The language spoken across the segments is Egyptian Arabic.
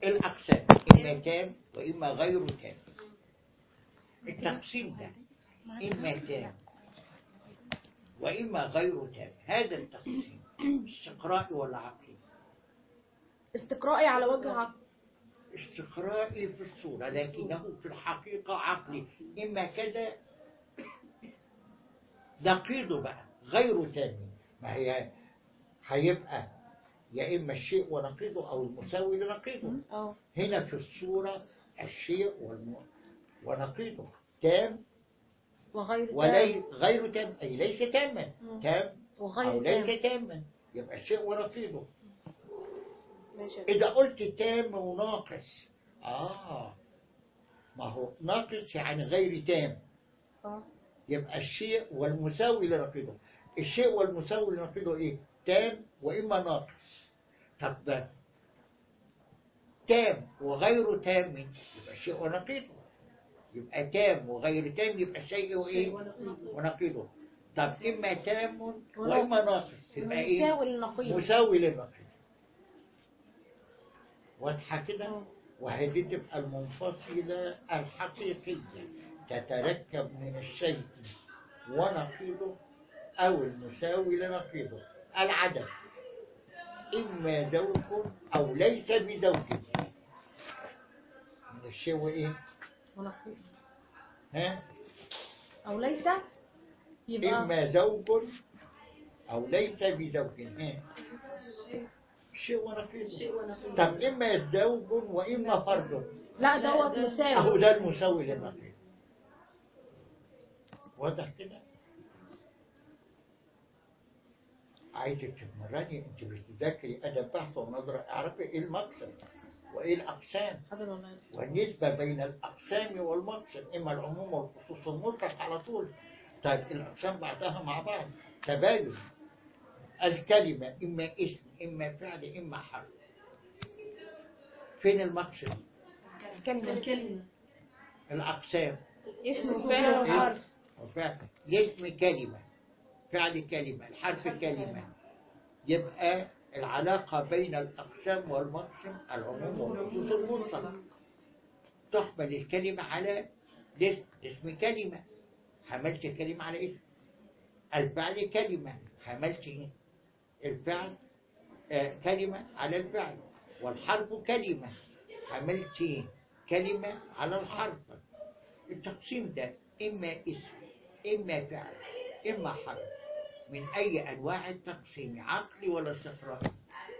الأقسام إما تام وإما غير تام التقسيم ده إما تام وإما غير تام هذا التقسيم استقرائي ولا عقلي استقرائي على وجه عقل استقرائي في الصورة لكنه في الحقيقة عقلي إما كذا نقيضه بقى غير تام ما هي هيبقى يا إما الشيء ونقيضه أو المساوي لنقيضه اه هنا في الصورة الشيء والم... ونقيضه تام وغير ولي تام غير تام أي ليس تاما مم. تام أو وغير ليس تام تاما يبقى الشيء ونقيضه ماشي إذا قلت تام وناقص آه ما هو ناقص يعني غير تام اه يبقى الشيء والمساوي لنقيضه الشيء والمساوي لنقيضه إيه تام وإما ناقص طب ده تام وغير تام يبقى الشيء ونقيضه يبقى تام وغير تام يبقى الشيء وإيه ونقيضه طب إما تام وإما ناقص يبقى إيه مساوي للنقيض مساوي للنقيض واضحة كده آه. وهذه تبقى المنفصلة الحقيقية تتركب من الشيء ونقيضه أو المساوي لنقيضه العدد إما زوج أو ليس بزوج من الشيء وإيه؟ ونقيض ها؟ او ليس يبقى إما زوج أو ليس بزوج ها؟ شيء ونقيضه طب إما زوج وإما فرد لا دوت أهو مساوي ده المساوي للنقيض واضح كده عايزك تتمرني انت بتذاكري ادب بحث ونظرة اعرفي ايه المقصد وايه الاقسام حاضر والله والنسبة بين الاقسام والمقصد اما العموم والخصوص المطلق على طول طيب الاقسام بعضها مع بعض تباين الكلمة اما اسم اما فعل اما حرف فين المقصد الكلمة الكلمة الاقسام اسم وفعل وحرف اسم وفعل الاسم كلمة فعل كلمة الحرف كلمة يبقى العلاقة بين الأقسام والمقسم العموم والخصوص المطلق تحمل الكلمة على الاسم اسم كلمة حملت كلمة على اسم الفعل كلمة حملت الفعل آه، كلمة على الفعل والحرف كلمة حملت كلمة على الحرف التقسيم ده إما اسم إما فعل إما حرف من أي أنواع التقسيم عقلي ولا استقرائي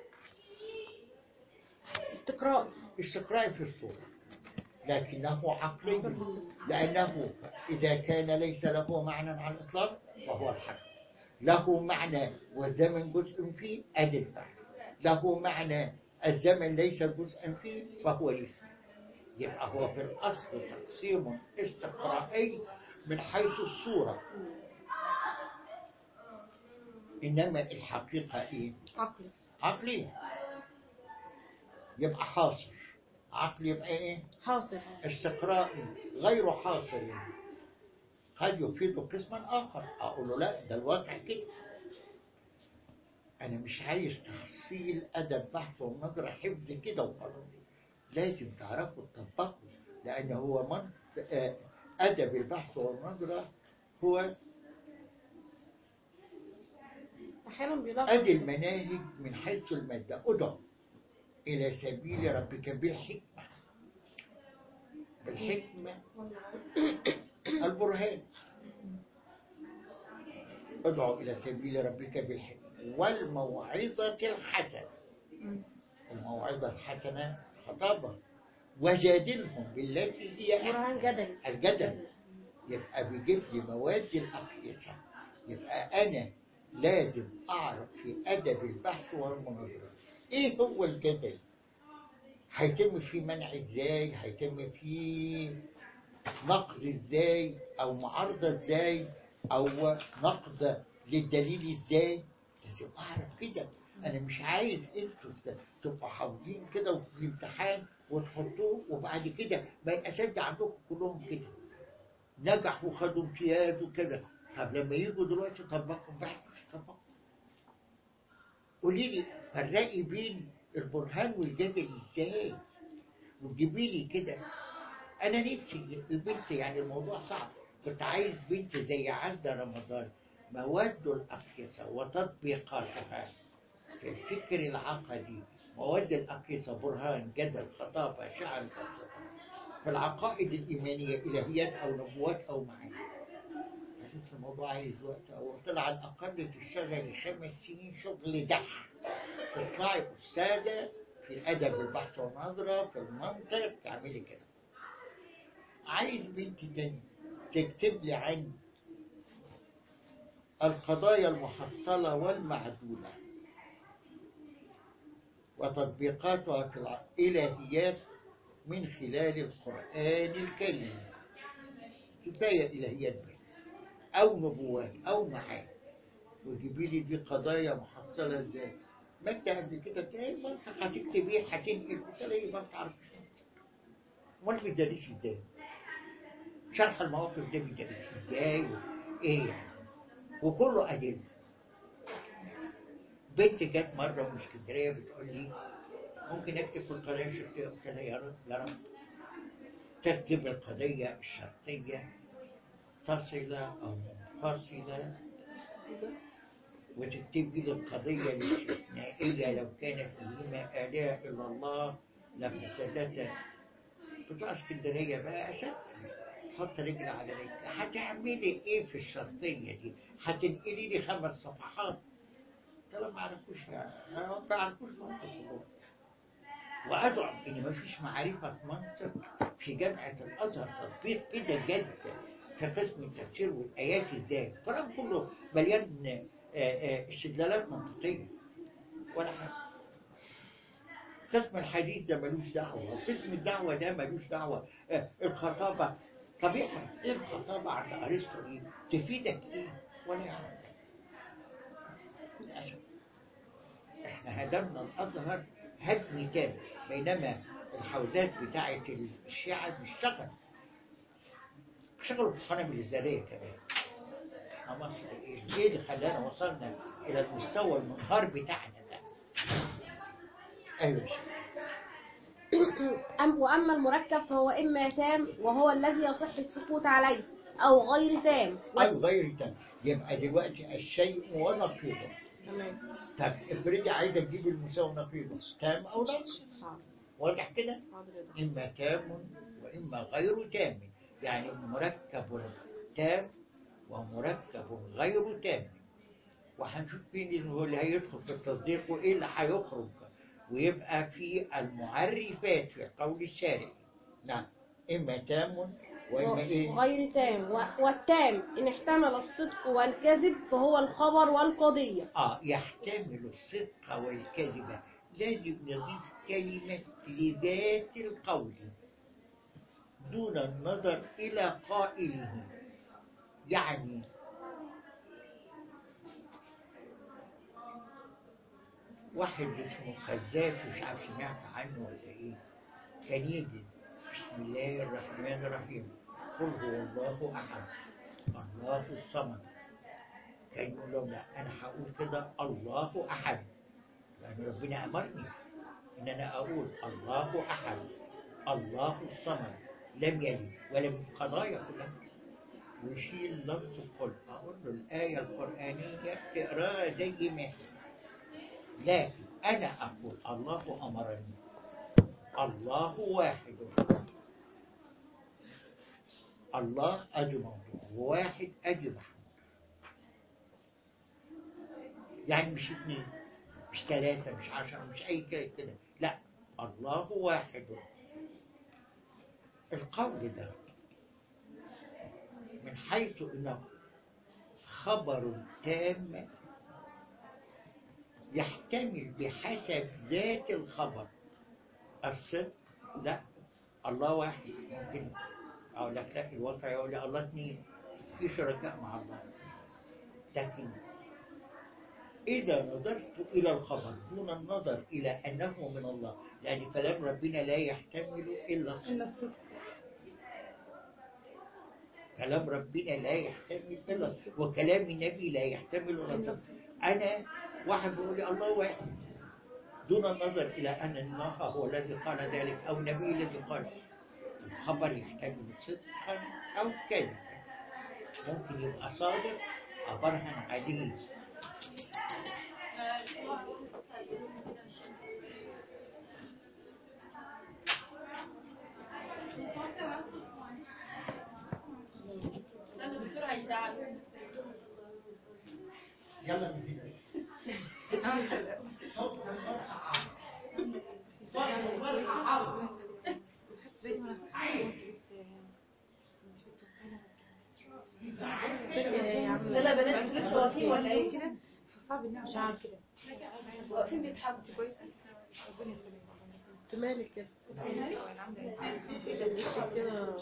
استقراء استقرائي في الصورة لكنه عقلي لأنه إذا كان ليس له معنى على الإطلاق فهو الحق له معنى والزمن جزء فيه أدي الفعل له معنى الزمن ليس جزءا فيه فهو الاسم يبقى هو في الأصل تقسيم استقرائي من حيث الصورة إنما الحقيقة إيه؟ عقل عقلي يبقى حاصر عقل يبقى إيه؟ حاصل استقرائي غير حاصر قد يفيد قسما آخر أقول له لا ده الواقع كده أنا مش عايز تفصيل أدب بحث ونظرة حفظ كده وخلاص لازم تعرفوا تطبقوا لأن هو من آه، أدب البحث والنظرة هو احيانا بيلخبط أدي المناهج من حيث المادة أدع إلى سبيل ربك بالحكمة بالحكمة البرهان ادعو إلى سبيل ربك بالحكمة والموعظة الحسنة مم. الموعظة الحسنة خطابة وجادلهم بالتي هي أحسن برهان جدلي الجدل يبقى بيجيب لي مواد الأقيسة يبقى أنا لازم أعرف في أدب البحث والمناظرة إيه هو الجدل هيتم فيه منع إزاي هيتم فيه نقد إزاي أو معارضة إزاي أو نقد للدليل إزاي لازم أعرف كده أنا مش عايز أنتوا ت- تبقوا حافظين كده وفي الامتحان وتحطوه وبعد كده ما الأساتذة عندكم كلهم كده نجحوا وخدوا امتياز وكده طب لما يجوا دلوقتي طبقوا بحث مش طبقوا قولي لي فرقي بين البرهان والجدل ازاي وتجيبي لي كده انا نفسي البنت يعني الموضوع صعب كنت عايز بنت زي عزة رمضان مواد الأقيسة وتطبيقاتها في الفكر العقدي مواد الأقيسة برهان جدل خطابة شعر فلسفة في العقائد الإيمانية إلهيات أو نبوات أو معاني حسيت الموضوع عايز وقت أو طلع على الأقل تشتغلي خمس سنين شغل دح تطلعي أستاذة في الأدب والبحث والنظرة في المنطق تعملي كده عايز بنت تاني تكتب لي عن القضايا المحصلة والمعدولة وتطبيقاتها في الإلهيات من خلال القرآن الكريم كفاية إلهيات بس أو نبوات أو معاني وجيبي لي دي قضايا محصلة ازاي ما انت قبل كده تلاقي منطق هتكتبيه هتنقل وتلاقي ما تعرفش امال بتدرسي ازاي؟ شرح المواقف ده بيدرس ازاي وايه يعني وكله أدلة بنت جت مرة من اسكندرية بتقول لي ممكن أكتب في القضية الشرطية قلت لها يا رب يا رب تكتب القضية الشرطية تصلة أو منفصلة وتكتب لي القضية الاستثنائية لو كانت لما آلهة إلا الله لفسدتها بتوع اسكندرية بقى أسد حط رجل على رجل هتعملي ايه في الشرطية دي هتنقلي لي خمس صفحات طالما ما عرفوش ما عرفوش منطق وأدعم إن ما فيش معرفة منطق في جامعة الأزهر تطبيق كده جد في قسم التفسير والآيات ازاي الكلام كله مليان استدلالات منطقية ولا حاجة قسم الحديث ده ملوش دعوة قسم الدعوة ده ملوش دعوة الخطابة طب اعرف ايه الخطابة عند ارسطو ايه تفيدك ايه ولا يعرف للأسف احنا هدمنا الازهر هدم تام بينما الحوزات بتاعة الشيعة بيشتغل بيشتغلوا في القنابل الذرية كمان احنا مصر ايه ايه اللي خلانا وصلنا الى المستوى المنهار بتاعنا ده ايوه أم وأما المركب فهو إما تام وهو الذي يصح السكوت عليه أو غير تام أو غير تام يبقى دلوقتي الشيء ونقيضه تمام طب افرضي عايزة تجيب المساوي نقيضه تام أو ناقص حاضر واضح كده حاضر يا دكتور. إما تام وإما غير تام يعني مركب تام ومركب غير تام وهنشوف مين اللي هو اللي هيدخل في التصديق وإيه اللي هيخرج ويبقى في المعرفات في قول الشارع نعم إما تام وإما إيه غير تام و- والتام إن احتمل الصدق والكذب فهو الخبر والقضية آه يحتمل الصدق والكذب لازم نضيف كلمة لذات القول دون النظر إلى قائله يعني واحد اسمه خزاف مش عارف سمعت عنه ولا ايه كان يجي بسم الله الرحمن الرحيم قل هو الله احد الله الصمد كان يقول لهم لا انا هقول كده الله احد لان ربنا امرني ان انا اقول الله احد الله الصمد لم يلد ولم القضايا كلها ويشيل لفظ القل اقول له الايه القرانيه تقراها زي ما هي لكن أنا أقول الله أمرني الله واحد الله أدي موضوع وواحد أدي محمود يعني مش اثنين مش ثلاثة مش عشرة مش أي كده كده لا الله واحد القول ده من حيث أنه خبر تام يحتمل بحسب ذات الخبر الصدق لا الله واحد ممكن أقول لك لا الواقع يقول لي الله اثنين في شركاء مع الله لكن إذا نظرت إلى الخبر دون النظر إلى أنه من الله لأن كلام ربنا لا يحتمل إلا الصدق إلا الصدق كلام ربنا لا يحتمل إلا الصدق وكلام النبي لا يحتمل إلا الصدق أنا واحد بيقول لي الله واحد دون النظر إلى أن الله هو الذي قال ذلك أو النبي الذي قال الخبر يحتمل صدقا أو كذبا ممكن يبقى صادق خبرها عديد يلا من هنا صوت المرأة عاوز. صوت المرأة عاوز. عايز. لا لا بنات انتوا لسه واقفين ولا ايه كده؟ صعب انها مش عارف كده واقفين بيتحبوا كويس ربنا يسلمك انت مالك كده وشك كده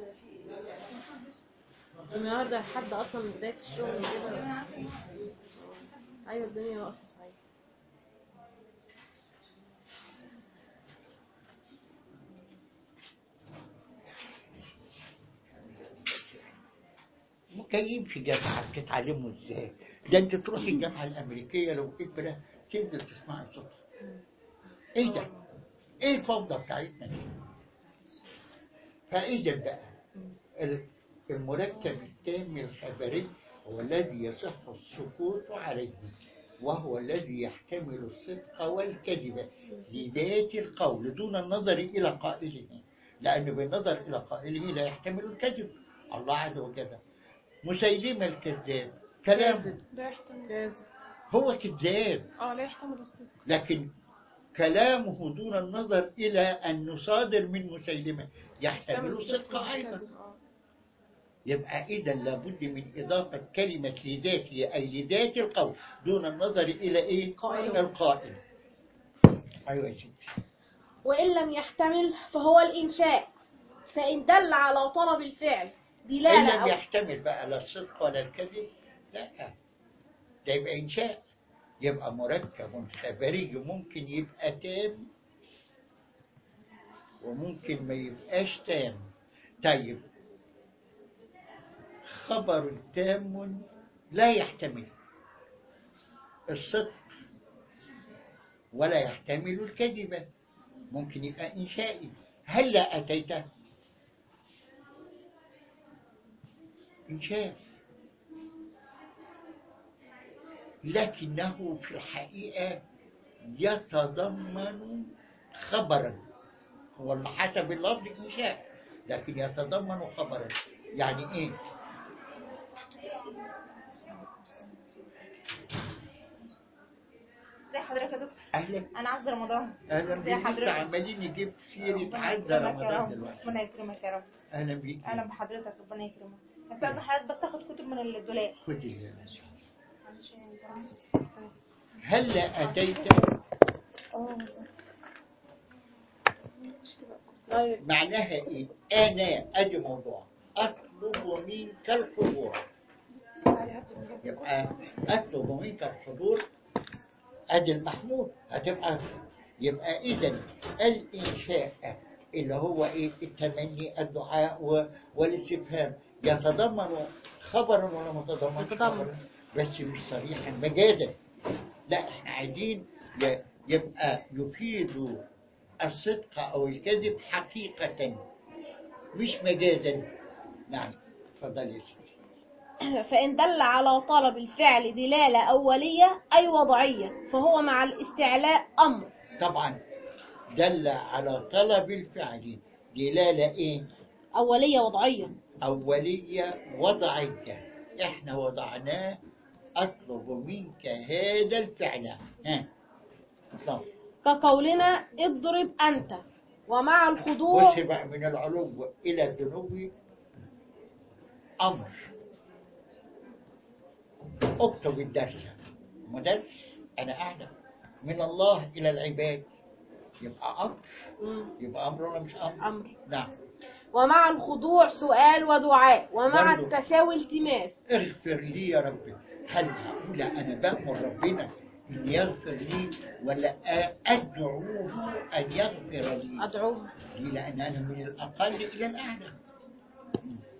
النهارده حد اصلا من بدايه الشغل كده ايوه الدنيا واقفه صحيح جايين في جامعة بتتعلموا ازاي ده انت تروحي الجامعة الأمريكية لو إبرة تنزل تسمعي صوت ايه ده؟ ايه الفوضى بتاعتنا دي؟ فإذا بقى ال- المركب التام الخبري هو الذي يصح السكوت عليه وهو الذي يحتمل الصدق والكذب لذات القول دون النظر إلى قائله لأنه بالنظر إلى قائله لا يحتمل الكذب الله عز وجل مسيلمة الكذاب كلامه لا يحتمل كاذب هو كذاب اه لا يحتمل الصدق لكن كلامه دون النظر إلى أنه صادر من مسيلمة يحتمل الصدق أيضا آه. يبقى إذا لابد من إضافة كلمة لذاته أي لذات القول دون النظر إلى إيه؟ قائل. القائل أيوة يا ستي وإن لم يحتمل فهو الإنشاء فإن دل على طلب الفعل إن دلالة لم أو يحتمل بقى لا الصدق ولا الكذب لا ده يبقى إنشاء يبقى مركب خبري ممكن يبقى تام وممكن ما يبقاش تام طيب خبر تام لا يحتمل الصدق ولا يحتمل الكذب ممكن يبقى إنشائي هلا أتيت إنشاء لكنه في الحقيقة يتضمن خبرا هو اللي حسب اللفظ إنشاء لكن يتضمن خبرا يعني إيه؟ ازي حضرتك يا دكتور أهلا انا عبد رمضان أهلا ازي بيك لسه حضرتك عمالين نجيب سيرة ربنا عدى يكرمك يا رمضان رب. دلوقتي ربنا يكرمك يا رب أهلا بيك اهلا بحضرتك ربنا يكرمك استاذ حضرتك بس تاخد كتب من الدولاب خدي هلا أتيت طيب معناها ايه انا ادي موضوع اطلب منك الحضور يبقى اطلب منك الحضور ادي المحمود هتبقى يبقى اذا الانشاء اللي هو ايه التمني الدعاء و- والاستفهام يتضمن خبرا ولا متضمن يتضمن. خبرا بس مش صريحا مجازا لا احنا عايزين ي- يبقى يفيد الصدق او الكذب حقيقة مش مجازا نعم تفضل يا سيدي فإن دل على طلب الفعل دلالة أولية أي وضعية فهو مع الاستعلاء أمر طبعا دل على طلب الفعل دلالة ايه أولية وضعية أولية وضعية احنا وضعناه أطلب منك هذا الفعل ها طب كقولنا اضرب أنت ومع الخضوع بص بقى من العلو إلى الجنوب أمر اكتب الدرس مدرس أنا أعلم من الله إلى العباد يبقى أمر مم. يبقى أمر ولا مش أمر؟ أمر نعم ومع الخضوع سؤال ودعاء ومع برضو. التساوي التماس اغفر لي يا رب هل هقول أنا بأمر ربنا إن يغفر لي ولا أدعوه أن يغفر لي أدعوه ليه؟ لأن أنا من الأقل إلى الأعلى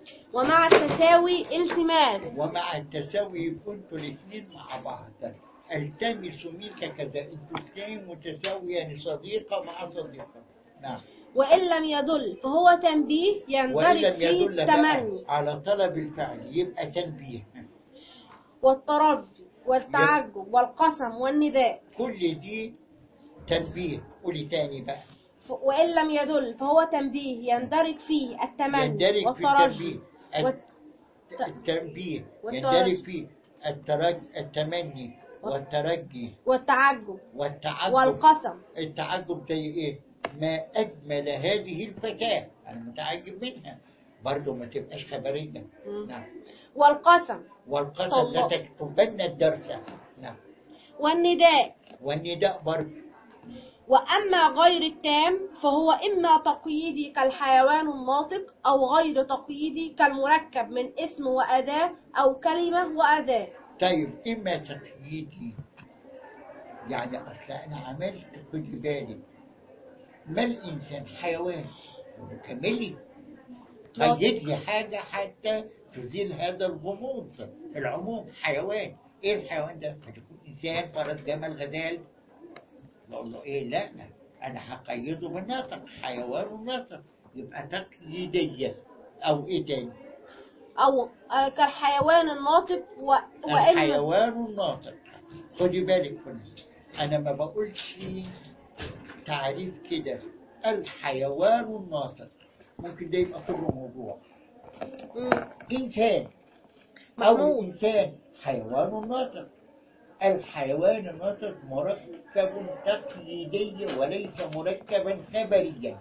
ومع التساوي التماس ومع التساوي كنت الاثنين مع بعض التمس منك كذا انتوا اثنين متساويان صديقة مع صديقة نعم وإن لم يدل فهو تنبيه وإن يندرج لم فيه يدل بقى التمني على طلب الفعل يبقى تنبيه والترجي والتعجب والقسم والنداء كل دي تنبيه قولي تاني بقى ف- وإن لم يدل فهو تنبيه يندرج فيه التمني يندرج في والترجي التنبيه والت- التنبيه والترجي. يندرج فيه الترج التمني والترجي والتعجب والتعجب والقسم التعجب زي ايه؟ ما اجمل هذه الفتاه انا متعجب منها برضه ما تبقاش خبريه مم. نعم والقسم والقسم الله. لا تكتبن الدرس نعم والنداء والنداء برضه وأما غير التام فهو إما تقييدي كالحيوان الناطق أو غير تقييدي كالمركب من اسم وأداة أو كلمة وأداة طيب اما تقييدي يعني اصل انا عملت خدي بالك ما الانسان حيوان كملي قيد لي حاجه حتى تزيل هذا الغموض العموم حيوان ايه الحيوان ده؟ قد يكون انسان فرس جمل غزال نقول له ايه لا انا هقيده بالنطق حيوان نطق يبقى تقييديه او ايه تاني؟ أو آه، كالحيوان الناطق و... وإما الحيوان الناطق خدي بالك كنا انا ما بقولش تعريف كده الحيوان الناطق ممكن ده يبقى كله موضوع مم. انسان او محمود. انسان حيوان ناطق الحيوان الناطق مركب تقييدي وليس مركبا خبريا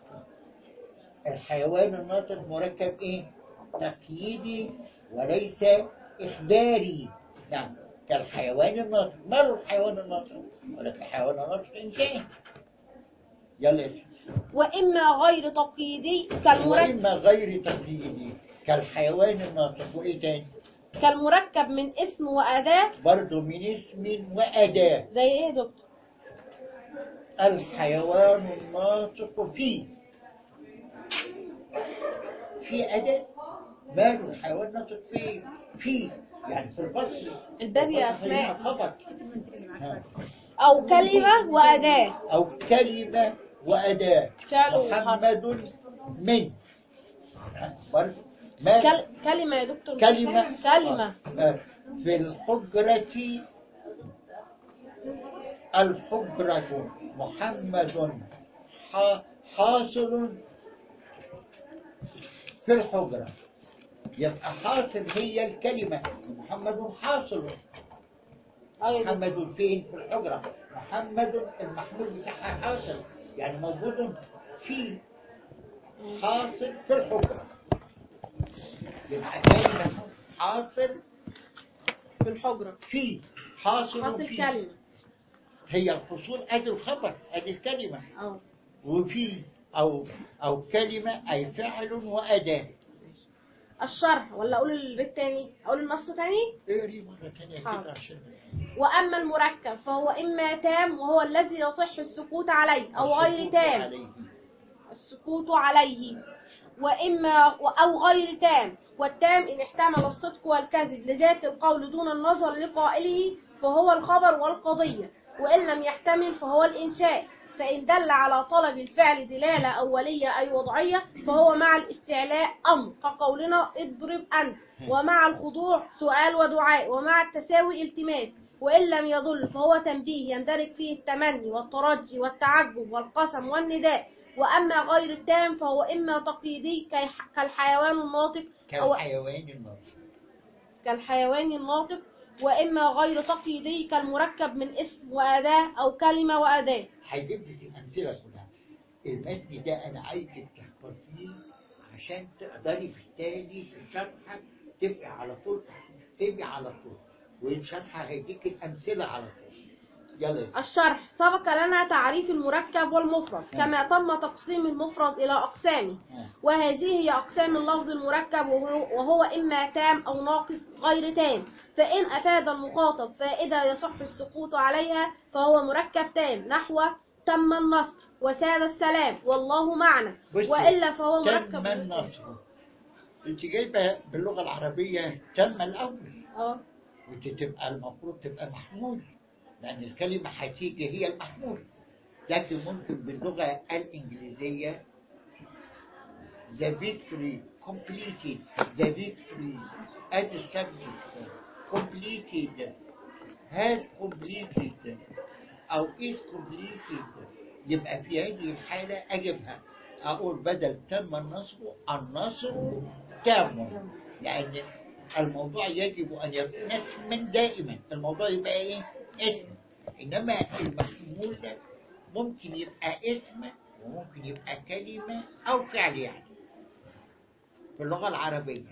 الحيوان الناطق مركب ايه تقييدي وليس اخباري نعم كالحيوان الناطق ماله الحيوان الناطق ولكن الحيوان الناطق انسان يلا يا سيدي. وإما غير تقييدي كالمركب واما غير تقييدي كالحيوان الناطق وايه تاني كالمركب من اسم وأداة برضه من اسم وأداة زي إيه يا دكتور؟ الحيوان الناطق فيه في أداة ماله الحيوان الناطق فيه فيه يعني في الفصل الباب يا الفصل أسماء. هنا خبر ها. أو كلمة وأداة أو كلمة وأداة فعل وحرف. محمد من ها، برضه ما كل... كلمة يا دكتور كلمة كلمة آه، في الحجرة الحجرة محمد ح- حاصل في الحجرة يبقى حاصل هي الكلمة محمد حاصل أيوة يا دكتور. محمد فين في الحجرة محمد المحمول بتاعها حاصل يعني موجود في حاصل في الحجرة يبقى كلمة حاصل في الحجرة في حاصل حاصل في كلمة هي الحصول ادي الخبر ادي الكلمة أه وفي او او كلمة اي فعل واداة الشرح ولا أقول البيت تاني أقول النص تاني اقري مرة ثانية حاضر. كده عشان وأما المركب فهو إما تام وهو الذي يصح السكوت عليه أو غير السكوت تام عليه. السكوت عليه وإما أو غير تام والتام إن احتمل الصدق والكذب لذات القول دون النظر لقائله فهو الخبر والقضية وإن لم يحتمل فهو الإنشاء فإن دل على طلب الفعل دلالة أولية أي وضعية فهو مع الاستعلاء أمر كقولنا اضرب أنت ومع الخضوع سؤال ودعاء ومع التساوي التماس وإن لم يدل فهو تنبيه يندرج فيه التمني والترجي والتعجب والقسم والنداء وأما غير التام فهو إما تقييدي كي- كالحيوان الناطق أو كالحيوان الناطق كالحيوان الناطق وإما غير تقييدي كالمركب من اسم وأداة أو كلمة وأداة هيجيب لي الامثله كلها المتن ده انا عايزك تحفظيه عشان تقدري في التالي في الشرح تبقي على طول تبقي على طول والشرح هيديك الامثله على طول يلا يا الشرح سبق لنا تعريف المركب والمفرد كما تم تقسيم المفرد إلى أقسامه آه. وهذه هي أقسام اللفظ المركب وهو, وهو إما تام أو ناقص غير تام فإن أفاد المخاطب فائدة يصح السقوط عليها فهو مركب تام نحو تم النصر وساد السلام والله معنا بصي، وإلا فهو مركب تم النصر انت جايبه باللغه العربيه تم الاول اه ودي تبقى المفروض تبقى محمول لأن الكلمة هتيجي هي المحمول لكن ممكن باللغة الإنجليزية the victory completed the victory and the subject completed has completed أو is completed يبقى في هذه الحالة أجيبها أقول بدل تم النصر النصر تام لأن الموضوع يجب أن يكون اسما دائما الموضوع يبقى إيه؟ اسم إنما المحمول ده ممكن يبقى اسم وممكن يبقى كلمة أو فعل يعني في اللغة العربية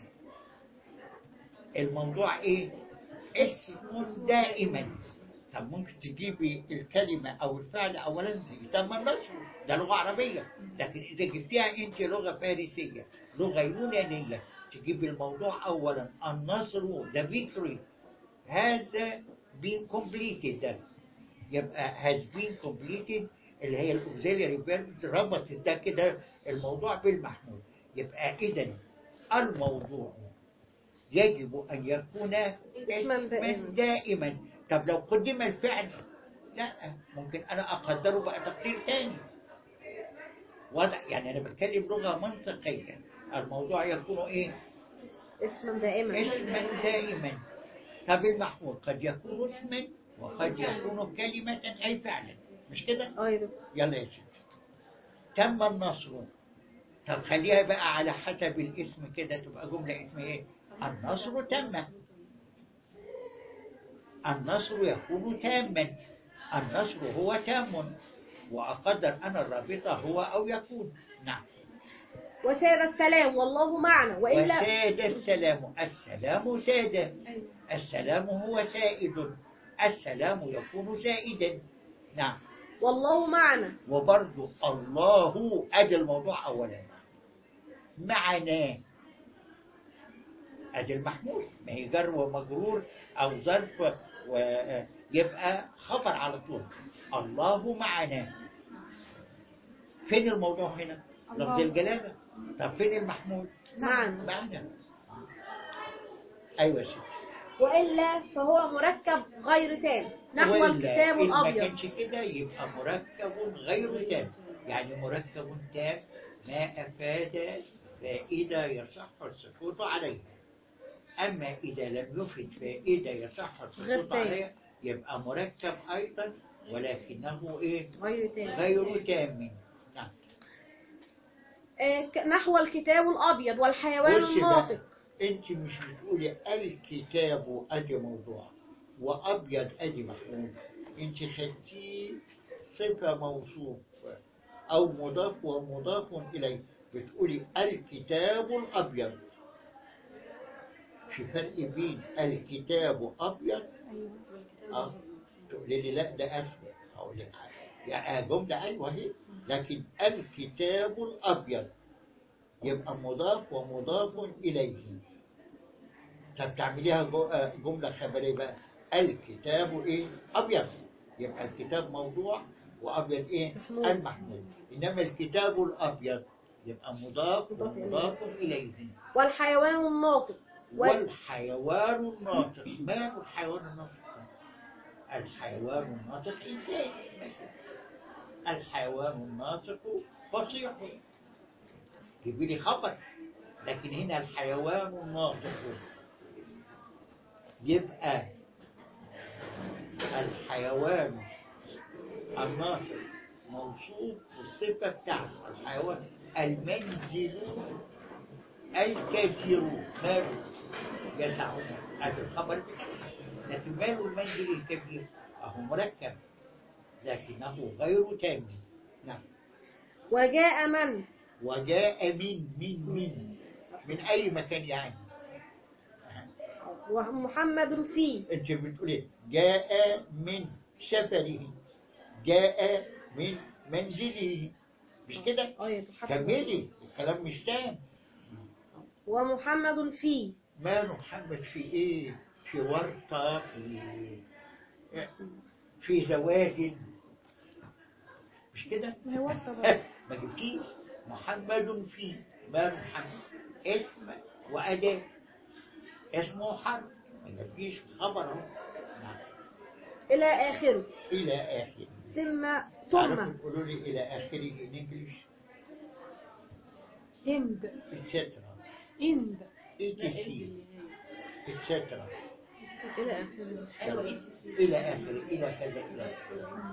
الموضوع إيه؟ اسم دائما طب ممكن تجيبي الكلمة أو الفعل أولا تم النصر ده لغة عربية لكن إذا جبتيها أنت لغة فارسية لغة يونانية تجيبي الموضوع أولا النصر ده فيكتوري هذا been completed ده يبقى has been completed اللي هي الاوكسيلياري فيربز ربطت ده كده الموضوع بالمحمول يبقى إذا الموضوع يجب أن يكون اسماً اسما دائماً. دائما طب لو قدم الفعل لا ممكن أنا أقدره بقى تقدير تاني وضع يعني أنا بتكلم لغة منطقية الموضوع يكون إيه اسما دائما اسما دائما طب المحمول قد يكون اسما وقد يكون كلمة أي فعلا مش كده؟ ايوه يلا يا سيدي تم النصر طب خليها بقى على حسب الاسم كده تبقى جملة اسمها ايه؟ النصر تم النصر يكون تاما النصر هو تام وأقدر أنا الرابطة هو أو يكون نعم وساد السلام والله معنا والا وساد السلام السلام ساد السلام هو سائد السلام يكون سائدا نعم والله معنا وبرضو الله ادي الموضوع اولا معنا ادي المحمول ما هي جر ومجرور او ظرف ويبقى خبر على طول الله معنا فين الموضوع هنا لفظ الجلاله طب فين المحمول معنا معنا ايوه يا سيدي والا فهو مركب غير تام نحو وإلا الكتاب إن ما الابيض كانش كده يبقى مركب غير تام يعني مركب تام ما أفاد فائدة يصح السكوت عليها أما إذا لم يفد فائدة يصح غير السكوت تام. عليها يبقى مركب أيضا ولكنه إيه غير تام غير تام نعم آه، ك- نحو الكتاب الابيض والحيوان بصي الناطق بقى، أنت مش بتقولي الكتاب أدي موضوع وأبيض أدي محمول أنت خدتيه صفة موصوف أو مضاف ومضاف إليه بتقولي الكتاب الأبيض في فرق بين الكتاب أبيض أه تقولي لي لا ده أسود أقول لك يا جملة أيوه هي لكن الكتاب الأبيض يبقى مضاف ومضاف إليه طب تعمليها جو- آه، جملة خبرية بقى الكتاب إيه أبيض يبقى الكتاب موضوع وأبيض إيه محمول. المحمول إنما الكتاب الأبيض يبقى مضاف مضاف إليه. ومضاف إليه والحيوان الناطق وال... والحيوان الناطق ما هو الحيوان الناطق الحيوان الناطق إنسان الحيوان الناطق فصيح جيبي لي خبر لكن هنا الحيوان الناطق يبقى الحيوان الناطق موصوف بالصفة بتاعته الحيوان المنزل الكثير ماله يسعنا هذا الخبر بتاعها لكن ماله المنزل الكبير أهو مركب لكنه غير تام نعم وجاء من وجاء من من من من أي مكان يعني ومحمد فيه أنت بتقولي جاء من سفره جاء من منزله مش كده ايوه كملي الكلام مش تام ومحمد فيه ما محمد في ايه في ورطة في في زواج مش كده ما هي ورطة بقى. ما جبتيش محمد في ما محمد اسم وأداة اسمه حرف ما جبتيش خبر اهو نعم. إلى آخره إلى آخره ثم تعرفوا ثم تقولوا لي إلى آخره in English هند etc. هند etc. etc. إلى آخره إلى آخره إلى كذا إلى كذا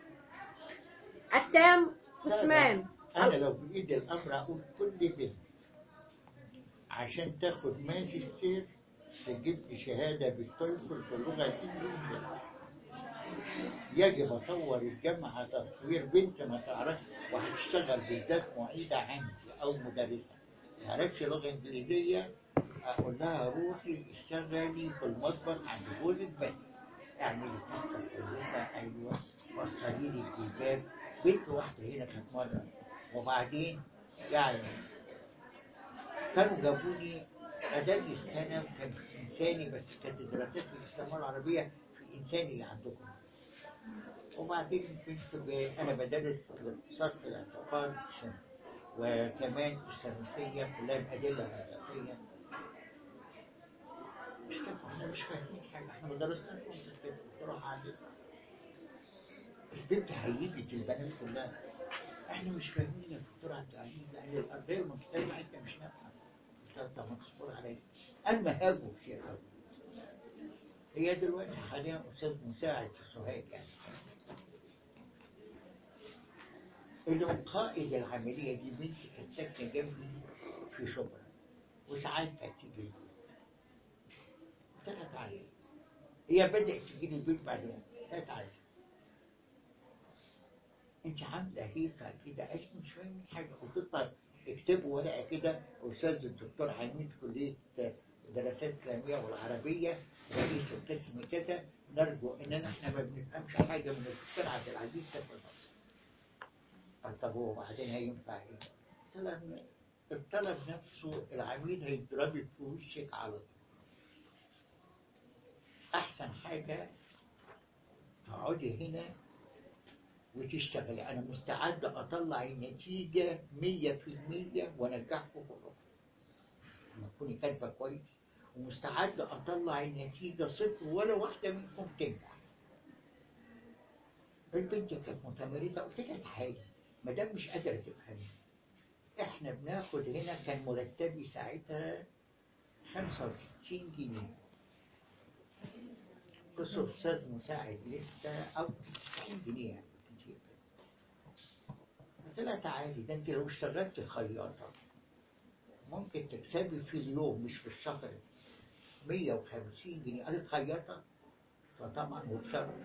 التام قسمان أنا لو بإيدي الأمر أقول كل بنت عشان تاخد ماجستير تجيب لي شهادة بالتويفل في اللغة الإنجليزية يجب أطور الجامعة تطوير بنت ما تعرفش وهتشتغل بالذات معيدة عندي أو مدرسة ما تعرفش لغة إنجليزية أقول لها روحي اشتغلي في المطبخ عند جوزك بس اعملي تحت الكنيسة أيوة وصلي لي الجلباب بنت واحدة هنا كانت مرة وبعدين يعني كانوا جابوني أدرس سنة وكان في إنساني بس كانت دراسات الإسلام العربية في إنساني اللي عندكم وبعدين كنت ب... أنا بدرس الاقتصاد في الاعتقاد وكمان الثالوثية كلها بأدلة منطقية مش كده احنا مش فاهمين حاجة احنا ما درسناش كده بصراحة عادي البنت هيجت البنات كلها احنا مش فاهمين يا دكتور عبد العزيز لان الارضيه المنطقيه بتاعتنا مش نافعه انت مصبور عليا اما هاجوا كتير قوي هي دلوقتي حاليا استاذ مساعد في سوهاج يعني اللي هو قائد العمليه دي بنتي كانت ساكنه جنبي في شبرا وساعات كانت تيجي البيت ثلاث عيال هي بدات تجي لي البيت بعد ثلاث عيال انت عامله هيصه كده ايش مش فاهم حاجه وتطلع اكتبوا ورقه كده استاذ الدكتور حميد كليه دراسات اسلاميه والعربيه رئيس القسم كده نرجو اننا احنا ما بنفهمش حاجه من الدكتور عبد العزيز سافر مصر قال طب هو وبعدين هينفع ايه؟ طلب الطلب نفسه العميل هيضربك في وشك على طول احسن حاجه تقعدي هنا وتشتغلي أنا مستعد أطلع النتيجة مية في المية وأنجحكم كلكم لما تكوني كاتبة كويس ومستعد أطلع النتيجة صفر ولا واحدة منكم تنجح البنت كانت متمردة قلت لها تعالي ما دام مش قادرة تفهمي احنا بناخد هنا كان مرتبي ساعتها 65 جنيه بس أستاذ مساعد لسه أو 90 جنيه يعني كتير قلت لها تعالي ده انت لو اشتغلت خياطة ممكن تكسبي في اليوم مش في الشهر 150 جنيه قالت خياطة فطبعا وبشرط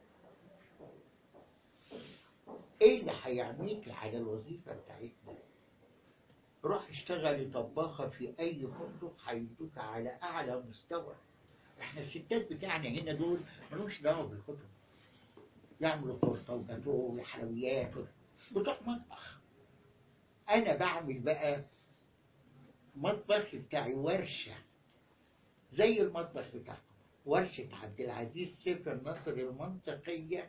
ايه اللي هيعميكي على الوظيفة بتاعتنا روح اشتغلي طباخة في اي فندق هيدوك على اعلى مستوى احنا الستات بتاعنا هنا دول ملوش دعوة بالكتب يعملوا تورته وجاتوه وحلويات بتوع مطبخ انا بعمل بقى مطبخ بتاعي ورشه زي المطبخ بتاعكم ورشه عبد العزيز سيف النصر المنطقيه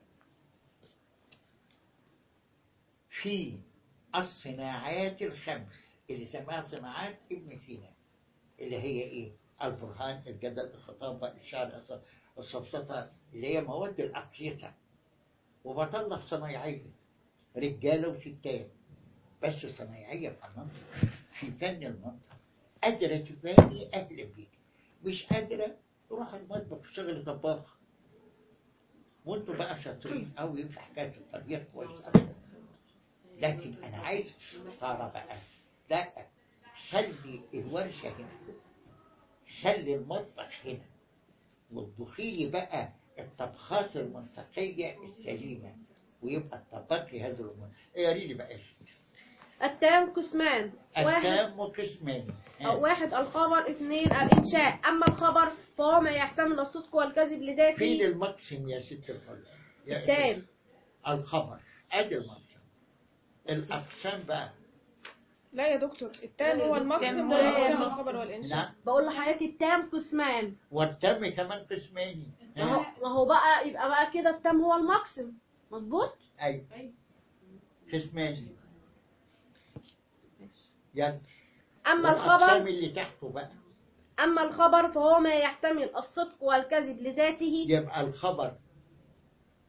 في الصناعات الخمس اللي سماها صناعات ابن سينا اللي هي ايه البرهان الجدل الخطابه الشعر الصفصفه اللي هي مواد الأقيسة وبطلع صنايعية رجالة وستات بس صنايعية في المنطقة في فن المنطقة قادرة تباني أهل بيك مش قادرة تروح المطبخ تشتغل طباخ وانتوا بقى شاطرين قوي في حكاية الطبيخ كويس قوي لكن أنا عايز شطارة بقى لا خلي الورشة هنا خلي المطبخ هنا واطبخي لي بقى الطبخات المنطقية السليمة ويبقى الطباخ في هذا الأمور اقري لي بقى يا ستي التام قسمان واحد التام وقسمان أو واحد الخبر اثنين الإنشاء أما الخبر فهو ما يحتمل الصدق والكذب فين لذاته المقسم يا ست الكل يا التام الخبر ادي المقسم الأقسام بقى لا يا دكتور التام هو المقسم هو والإنشاء المقسم. والخبر والإنشاء نعم بقول لحضرتك التام قسمان والتم كمان قسمين ما هو ما هو بقى يبقى بقى كده التام هو المقسم مظبوط أيوة قسمين يلا أما والأقسام الخبر اللي تحته بقى أما الخبر فهو ما يحتمل الصدق والكذب لذاته يبقى الخبر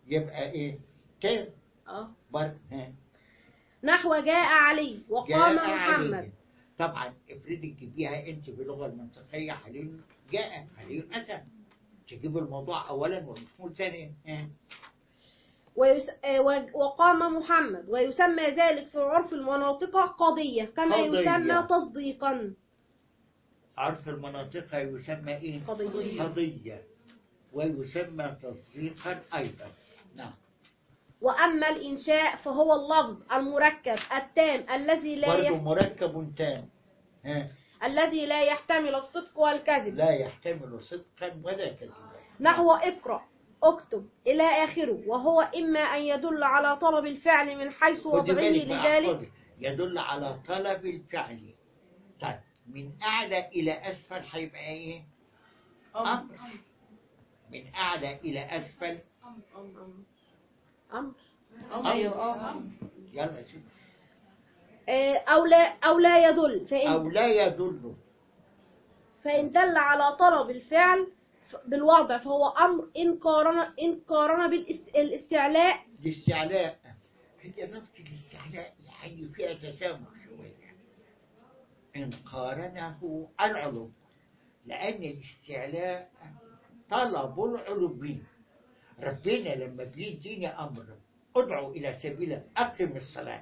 يبقى ايه تام اه بر ها نحو جاء علي وقام جاء محمد علي. طبعا افرضي تجيبيها انت باللغه المنطقيه علي جاء علي اتى تجيب الموضوع اولا والمفعول ثانيا ها. ويس... آه، و- وقام محمد ويسمى ذلك في عرف المناطق قضية كما قضية. يسمى تصديقا عرف المناطق يسمى ايه قضية. قضيه ويسمى تصديقا ايضا نعم وأما الإنشاء فهو اللفظ المركب التام الذي لا برضه يح... مركب تام ها الذي لا يحتمل الصدق والكذب لا يحتمل صدقا ولا كذبا نحو اقرأ اكتب إلى آخره وهو إما أن يدل على طلب الفعل من حيث خدي وضعه بالك بقى، لذلك خدي. يدل على طلب الفعل طيب من أعلى إلى أسفل هيبقى إيه؟ أمر من أعلى إلى أسفل أمر ايوه اه يلا شوف آه، أو لا أو لا يدل فإن أو لا يدل فإن دل على طلب الفعل ف- بالوضع فهو أمر إن قارن إن قارن بالاستعلاء الاستعلاء هي نقطة الاستعلاء يعني فيها تسامح شوية إن قارنه العلو لأن الاستعلاء طلب العلو ربنا لما بيديني أمر ادعو إلى سبيل أقم الصلاة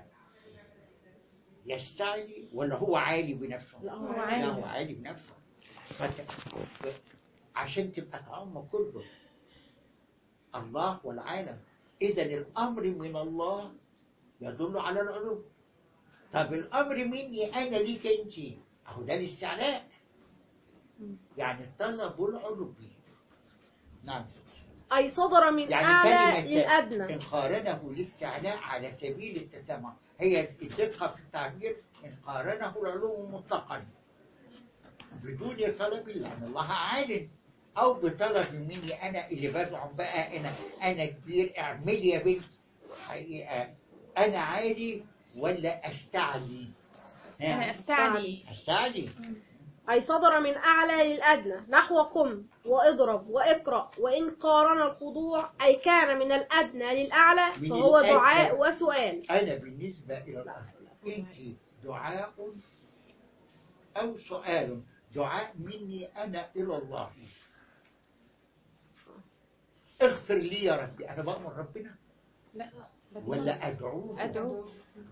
يستعلي ولا هو عالي بنفسه؟ لا، هو لا عالي. هو عالي بنفسه فت... عشان تبقى الأمر كله الله والعالم إذا الأمر من الله يدل على العلو طب الأمر مني أنا ليك أنت أهو ده الاستعلاء يعني طلب العلو نعم أي صدر من يعني أعلى كلمة للأدنى إن قارنه الاستعلاء على سبيل التسامح هي الدقة في التعبير إن قارنه العلو مطلقا بدون طلب لأن الله عالم أو بطلب مني أنا اللي بدعو بقى أنا أنا كبير اعمل يا بنت حقيقة أنا عالي ولا أستعلي؟ ها؟ انا استعني أستعلي أي صدر من أعلى للأدنى نحو قم وإضرب وإقرأ وإن قارن الخضوع أي كان من الأدنى للأعلى من فهو الأدنى. دعاء وسؤال أنا بالنسبة إلى الأرض أنت دعاء أو سؤال دعاء مني أنا إلى الله اغفر لي يا ربي أنا بأمر ربنا لا ولا أدعوه ادعو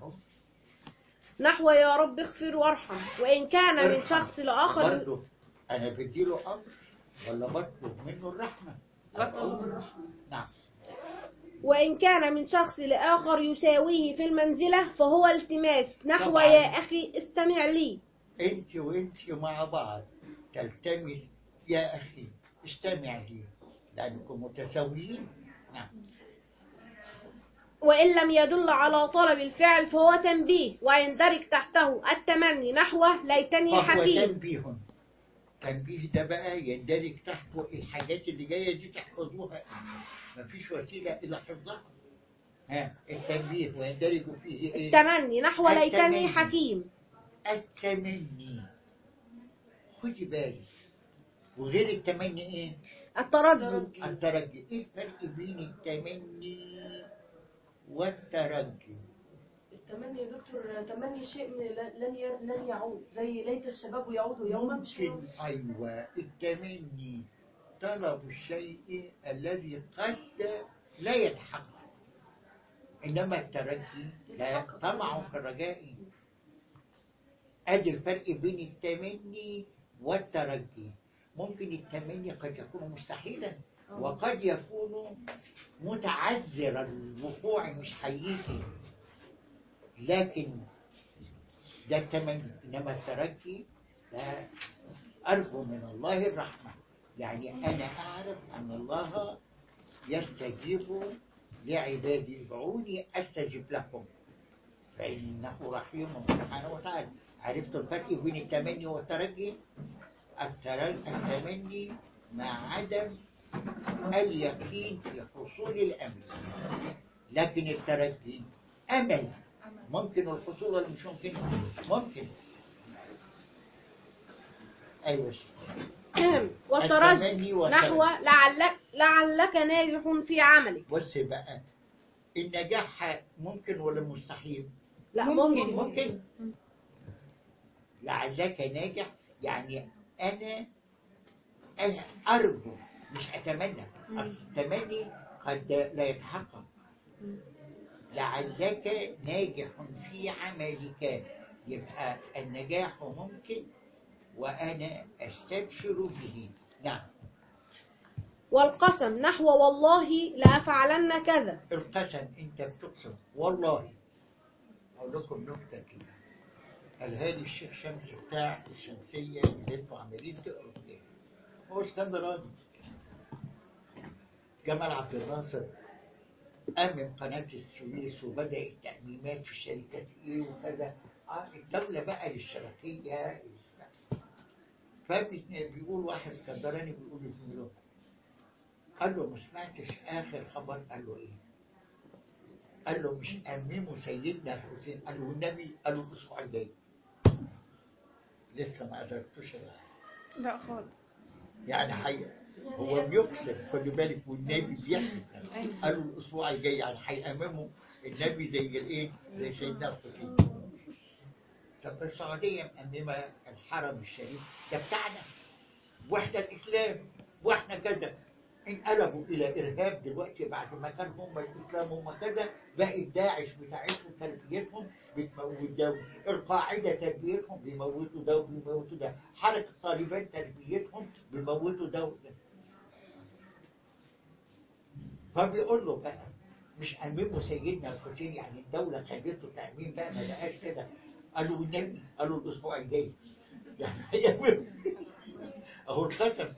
نحو يا رب اغفر وارحم وإن كان من ارحم. شخص لآخر برضه أنا بديله أمر ولا بطلب منه الرحمة بطلب نعم وإن كان من شخص لآخر يساويه في المنزلة فهو التماس نحو طبعاً. يا أخي استمع لي أنت وأنت مع بعض تلتمس يا أخي استمع لي لأنكم متساويين نعم وإن لم يدل على طلب الفعل فهو تنبيه ويندرج تحته التمني نحوه ليتني فهو حكيم تنبيه تنبيه ده بقى يندرج تحته الحاجات اللي جاية دي تحفظوها مفيش وسيلة إلا حفظها ها التنبيه ويندرج فيه إيه؟ التمني نحو ليتني التمني. حكيم التمني خدي بالك وغير التمني إيه؟ التردد الترجي إيه الفرق بين التمني والترجي؟ التمني يا دكتور تمني شيء من لن ي- لن يعود زي ليت الشباب يعود يوما مش ممكن أيوة التمني طلب الشيء الذي قد لا يتحقق إنما الترجي لا طمع في الرجاء أدي الفرق بين التمني والترجي ممكن التمني قد يكون مستحيلا وقد يكون متعذر الوقوع مش هيجي لكن ده التمني إنما الترجي لا أرجو من الله الرحمة يعني أنا أعرف أن الله يستجيب لعبادي ادعوني أستجب لكم فإنه رحيم سبحانه وتعالى عرفت الفرق بين التمني والترجي الترج- التمني مع عدم اليقين في حصول الأمر لكن الترجي أمل ممكن الحصول ولا مش ممكن ممكن أيوة شيخ. وترجم التمني والترجي. نحو لعلك لعلك ناجح في عملك بص بقى النجاح ممكن ولا مستحيل لا ممكن. ممكن ممكن لعلك ناجح يعني انا أنا ارجو مش اتمنى أصل التمني قد لا يتحقق لعلك ناجح في عملك يبقى النجاح ممكن وانا استبشر به نعم والقسم نحو والله لأفعلن كذا القسم انت بتقسم والله اقول لكم نكته كده قال هادي الشيخ شمس بتاع الشمسيه اللي انتوا عمالين تقروا فيها هو اسكندراني جمال عبد الناصر أمم قناة السويس وبدأ التأميمات في شركات إيه وكذا آه الدولة بقى للشركية فبيقول واحد اسكندراني بيقول لزميله قال له ما سمعتش آخر خبر قال له إيه؟ قال له مش أمموا سيدنا الحسين قال له والنبي قال له الأسبوع الجاي لسه ما أدركتوش الآية. لا خالص يعني حي هو بيقسم خلي بالك والنبي بيحلف قالوا الاسبوع الجاي يعني هيأمموا النبي زي الايه زي سيدنا الحسين طب السعوديه مأممه الحرم الشريف ده بتاعنا واحنا الاسلام واحنا كذا انقلبوا الى ارهاب دلوقتي بعد ما كان هم الاسلام هم كذا بقت داعش بتاعتهم تربيتهم بتموت ده القاعده تربيتهم بيموتوا ده وبيموتوا ده حركه طالبان تربيتهم بيموتوا ده وده فبيقول له بقى مش أمموا سيدنا الحسين يعني الدولة خدته تأمين بقى ما بقاش كده قالوا والنبي قالوا الأسبوع الجاي يعني هيعملوا أهو الخسر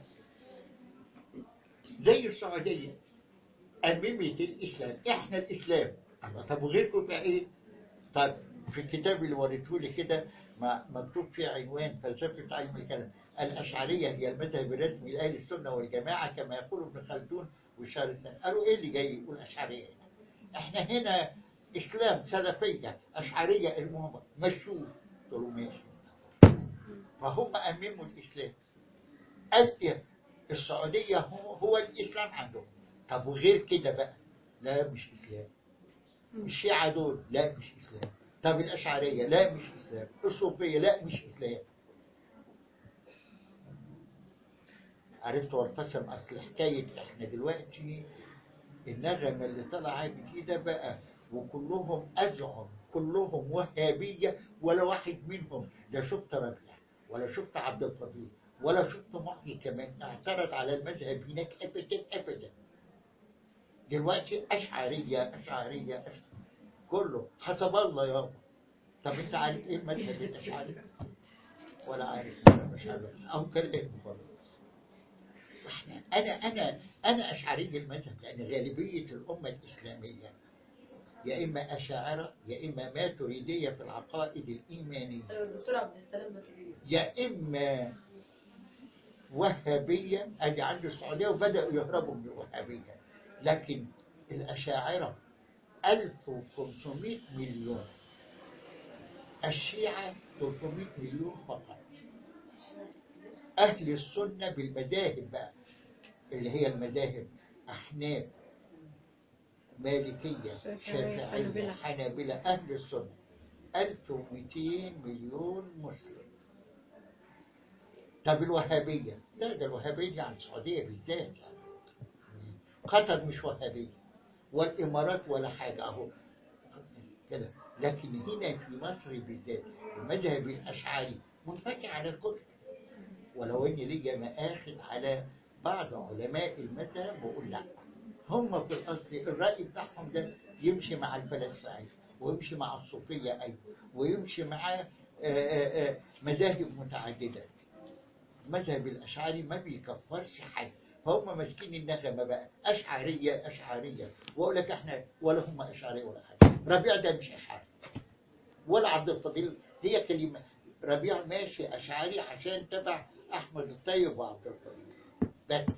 زي السعودية أممت الإسلام إحنا الإسلام الله طب وغيركم بقى إيه؟ طب في الكتاب اللي وريته لي كده ما- مكتوب فيه عنوان فلسفة علم الكلام الأشعرية هي المذهب الرسمي لأهل السنة والجماعة كما يقول ابن خلدون وشهر السنة قالوا إيه اللي جاي يقول أشعرية إحنا هنا إسلام سلفية أشعرية المهم مشوه قلت له ماشي فهم أمموا الإسلام قال إيه؟ السعودية هو, هو الإسلام عندهم طب وغير كده بقى لا مش إسلام الشيعة دول لا مش إسلام طب الأشعرية لا مش إسلام الصوفية لا مش إسلام عرفت وارتسم أصل حكاية إحنا دلوقتي النغمة اللي طلعت كده بقى وكلهم أزعم كلهم وهابية ولا واحد منهم لا شفت ربيع ولا شفت عبد الفضيل ولا شفت محيي كمان اعترض على المذهب هناك أبدا أبدا دلوقتي أشعرية أشعرية, أشعرية. كله حسب الله يابا طب انت عارف ايه المذهب الاشعري ولا عارف ولا مش عارف او كلمه خالص احنا انا انا انا اشعري المذهب لان غالبيه الامه الاسلاميه يا اما اشاعره يا اما ماتريديه في العقائد الايمانيه الدكتور عبد السلام ماتريدي يا اما وهابيه ادي عند السعوديه وبداوا يهربوا من الوهابيه لكن الاشاعره 1500 مليون الشيعة 300 مليون فقط أهل السنة بالمذاهب بقى اللي هي المذاهب أحناف مالكية شافعية حنابلة أهل السنة 1200 مليون مسلم طب الوهابية لا ده الوهابية عن السعودية بالذات يعني قطر مش وهابية والإمارات ولا حاجة أهو كده لكن هنا في مصر بالذات المذهب الأشعري منفتح على الكل ولو إن ليا مآخذ على بعض علماء المذهب بقول لا هم في الأصل الرأي بتاعهم ده يمشي مع الفلاسفة أيضا ويمشي مع الصوفية أيضا ويمشي مع آه، آه، آه، مذاهب متعددة المذهب الأشعري ما بيكفرش حد فهم ماسكين النغمة بقى أشعرية أشعرية وأقول لك إحنا ولا هم أشعرية ولا حاجة ربيع ده مش أشعري ولا عبد الفضيل هي كلمة ربيع ماشي أشعري عشان تبع أحمد الطيب وعبد الفضيل بس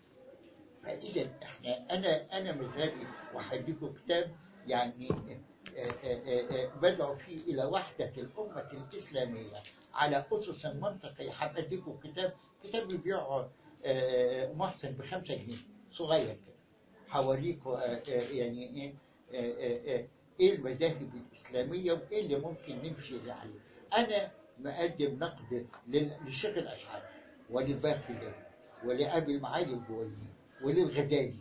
فإذا إحنا أنا أنا مذهبي وهديكم كتاب يعني آه، آه، آه، بدعو فيه إلى وحدة الأمة الإسلامية على أسس منطقية حابب أديكم كتاب كتاب بيبيعه آه، محسن بخمسة جنيه صغير كده هوريكم آه، آه، يعني إيه آه، آه، آه، إيه المذاهب الإسلامية وإيه اللي ممكن نمشي عليه أنا مقدم نقد لل- للشيخ الأشعري وللباقي ولأبي المعالي الجويني وللغزالي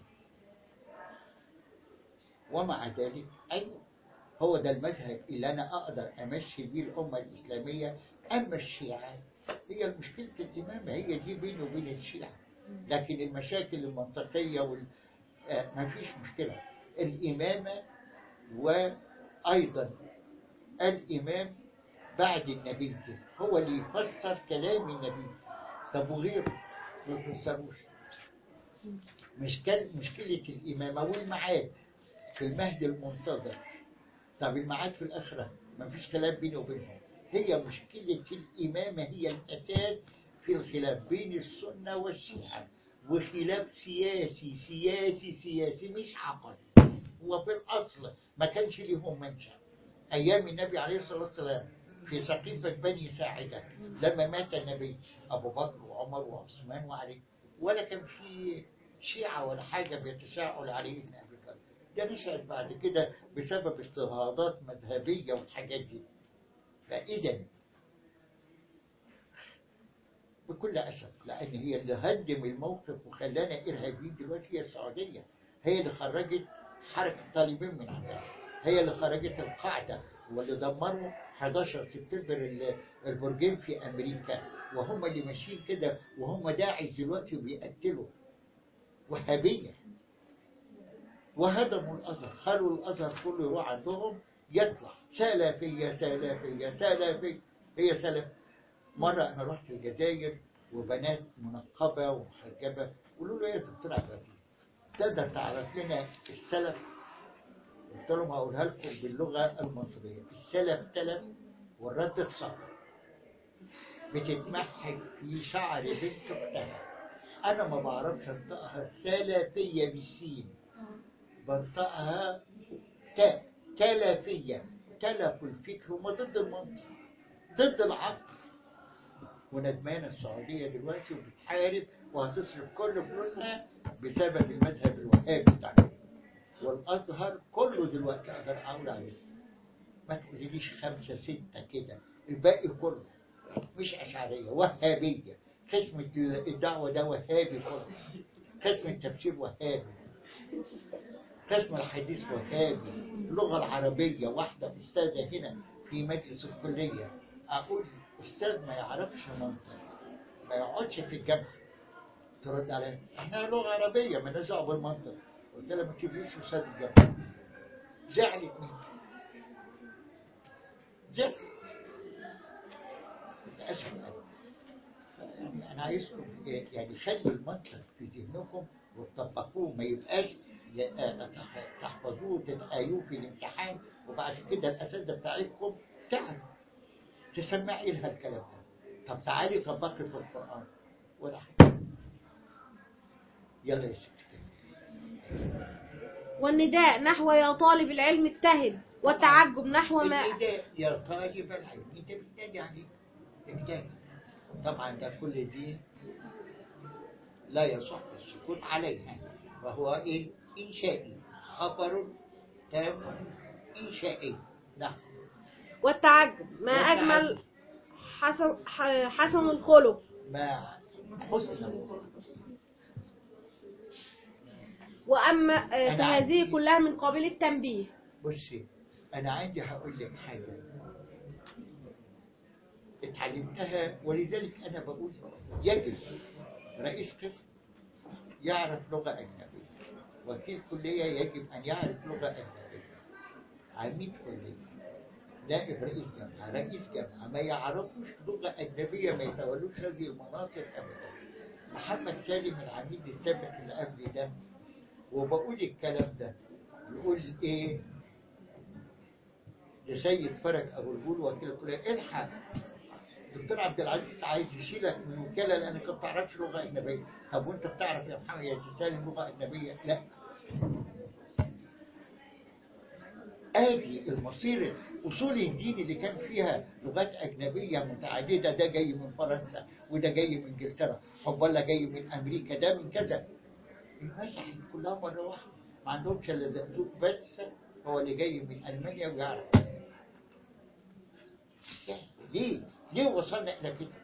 ومع ذلك أيوه هو ده المذهب اللي أنا أقدر أمشي بيه الأمة الإسلامية أما الشيعة هي مشكلة الإمامة هي دي بيني وبين الشيعة لكن المشاكل المنطقية وال... آه ما فيش مشكلة الإمامة وأيضا الإمام بعد النبي هو اللي يفسر كلام النبي طب وغيره ما يفسروش مشكلة مشكلة الإمامة والمعاد في المهد المنتظر طب المعاد في الآخرة ما فيش خلاف بيني وبينهم هي مشكلة الإمامة هي الأساس في الخلاف بين السنة والشيعة وخلاف سياسي سياسي سياسي مش عقدي هو في الأصل ما كانش ليهم منشأ أيام النبي عليه الصلاة والسلام في سقيفة بني ساعدة لما مات النبي أبو بكر وعمر وعثمان وعلي ولا كان في شيعة ولا حاجة بيتساءل عليه ابن أبي بكر ده نشأت بعد كده بسبب اضطهادات مذهبية والحاجات دي فإذا بكل أسف لأن هي اللي هدم الموقف وخلانا إرهابيين دلوقتي هي السعودية هي اللي خرجت حركة طالبين من عندها هي اللي خرجت القاعدة واللي دمروا 11 سبتمبر ال- البرجين في أمريكا وهم اللي ماشيين كده وهم داعش دلوقتي وبيقتلوا وهابية وهدموا الأزهر خلوا الأزهر كله يروح عندهم يطلع سلفية سلفية سلفية هي سلف مرة أنا رحت الجزائر وبنات منقبة ومحجبة قولوا له إيه يا دكتور عبد العزيز تقدر تعرف لنا السلف قلت لهم هقولها لكم باللغة المصرية السلف تلف والرد اتصفى بتتمحك في شعر بنت اختها انا ما بعرفش انطقها سلفية بالسين بنطقها ت تلفية تلف الفكر وما ضد المنطق ضد العقل وندمان السعودية دلوقتي وبتحارب وهتصرف كل فلوسها بسبب المذهب الوهابي بتاعنا والازهر كله دلوقتي اقدر اقول عليه ما تقوليليش خمسة ستة كده الباقي كله مش أشعرية وهابية قسم الدعوة ده وهابي كله قسم التفسير وهابي قسم الحديث وهابي اللغة العربية واحدة أستاذة هنا في مجلس الكلية أقول أستاذ ما يعرفش منطق ما يقعدش في الجامعة ترد عليا احنا لغة عربية ما دعوه بالمنطق قلت لها ما تجيبليش أستاذ الجامعة زعلت مني زعلت للأسف يعني أنا عايزكم يعني خلي المنطق في ذهنكم وتطبقوه ما يبقاش ي- تح- تحفظوه وتتقايوه في الامتحان وبعد كده الأساتذة بتاعتكم تعرف تسمعي لها الكلام ده طب تعالي طبقي في القرآن ولا حاجة يلا يا ستي والنداء نحو يا طالب العلم اجتهد والتعجب نحو ما النداء يا طالب العلم انت بتنادي عليه بتنادي طبعا ده كل دي لا يصح السكوت عليها وهو ايه انشائي خبر تام انشائي نعم والتعجب ما أجمل حسن, ح- حسن الخلق ما حسن وأما آه، أنا فهذه عندي- كلها من قابل التنبيه بصي انا عندي هقول لك حاجه اتعلمتها ولذلك انا بقول يجب رئيس قسم يعرف لغه اجنبيه وكيل كليه يجب ان يعرف لغه اجنبيه عميد كليه نائب رئيس جامعه رئيس جامعه ما يعرفوش لغه اجنبيه ما يتولوش هذه المناصب ابدا محمد سالم العميد السابق اللي قبل ده وبقول الكلام ده يقول ايه لسيد فرج ابو البول وكيل الكليه الحق دكتور عبد العزيز عايز يشيلك من الوكاله لانك ما بتعرفش لغه اجنبيه طب وانت بتعرف يا محمد يا سالم لغه اجنبيه لا ادي المصير اصول الدين اللي كان فيها لغات اجنبيه متعدده ده جاي من فرنسا وده جاي من انجلترا حب الله جاي من امريكا ده من كذا المسحت كلها مره واحده ما عندهمش الا زقزوق بس هو اللي جاي من المانيا ويعرف ليه؟ ليه وصلنا الى كده؟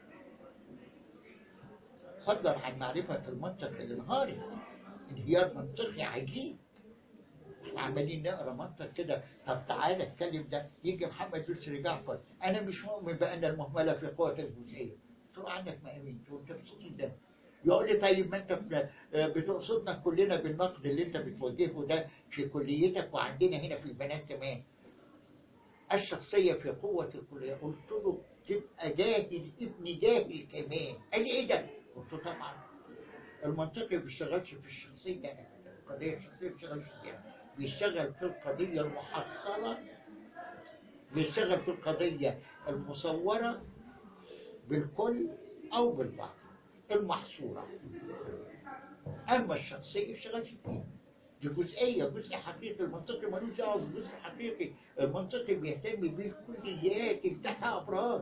فضلا عن معرفه المنطق الانهاري انهيار منطقي عجيب احنا عمالين نقرا منطق كده طب تعالى اتكلم ده يجي محمد يسري جعفر انا مش مؤمن بان المهمله في قوه الجزئيه قلت له عنك ما امنت وانت بتقصد ده يقول لي طيب ما انت بت- بتقصدنا كلنا بالنقد اللي انت بتواجهه ده في كليتك وعندنا هنا في البنات كمان الشخصية في قوة الكلية قلت له تبقى جاهل ابن جاهل كمان قال لي ايه ده؟ قلت له طبعا المنطقي ما بيشتغلش في الشخصية أبداً. القضية الشخصية ما بيشتغلش فيها بيشتغل في القضية المحصلة بيشتغل في القضية المصورة بالكل أو بالبعض المحصورة أما الشخصية ما بيشتغلش فيها دي جزئية جزء حقيقي المنطقي ملوش دعوة بالجزء الحقيقي المنطقي بيهتم بالكليات اللي تحتها أفراد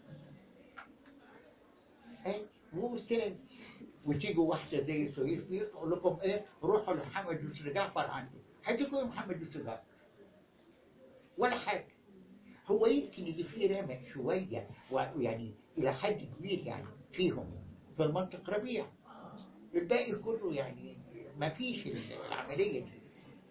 إيه؟ وأستاذ وتيجي واحدة زي سهير فيه تقول لكم إيه روحوا لمحمد يسري جعفر عنده هتيجوا إيه محمد يسري جعفر ولا حاجة هو يمكن اللي فيه رمق شوية ويعني إلى حد كبير يعني فيهم في المنطق ربيع الباقي كله يعني ما فيش العملية دي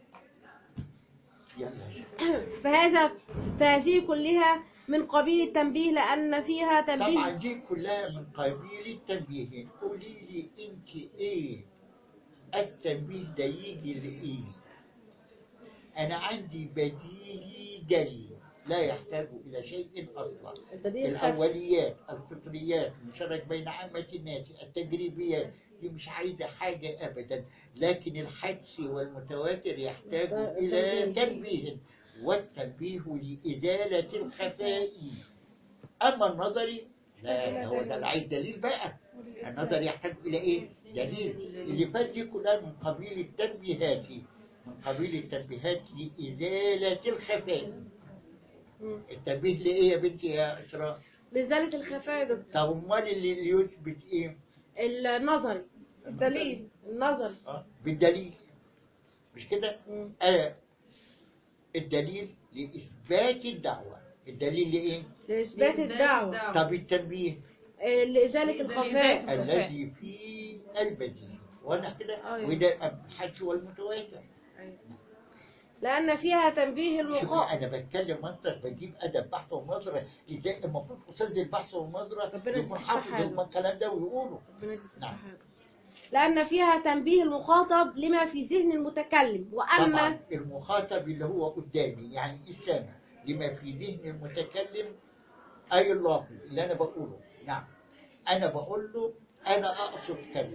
يلا فهذا فهذه كلها من قبيل التنبيه لأن فيها طبعا تنبيه دي كلها من قبيل التنبيه قولي لي انت ايه التنبيه ده يجي لايه انا عندي بديهي جلي لا يحتاج الى شيء اصلا البديل الخفي. الاوليات الفطريات المشترك بين عامه الناس التجريبيات دي مش عايزه حاجه ابدا لكن الحدس والمتواتر يحتاج الى تنبيه والتنبيه لازاله الخفاء اما النظري لا ده هو ده اللي عايز دليل بقى النظر يحتاج الى ايه دليل اللي فات دي كلها من قبيل التنبيهات من قبيل التنبيهات لازاله الخفاء مم. التنبيه لايه يا بنتي يا اسراء لذلك الخفاء يا دكتور طب امال اللي اللي يثبت ايه النظري الدليل النظري آه، بالدليل مش كده مم. آه الدليل لاثبات الدعوه الدليل لايه لإثبات الدعوة طب التنبيه آه، لذلك الخفاء الخفاء. الذي في البديل وانا كده أيوة. وده الحج والمتواتر لأن فيها تنبيه شوفي المخاطب انا بتكلم منطق بجيب ادب بحث ونظره ازاي المفروض استاذ البحث والنظره ربنا يكون يفتح حافظ حاله. الكلام ده ويقوله نعم. لأن فيها تنبيه المخاطب لما في ذهن المتكلم وأما طبعا المخاطب اللي هو قدامي يعني السامع لما في ذهن المتكلم أي اللافظ اللي أنا بقوله نعم أنا بقول له أنا أقصد كذا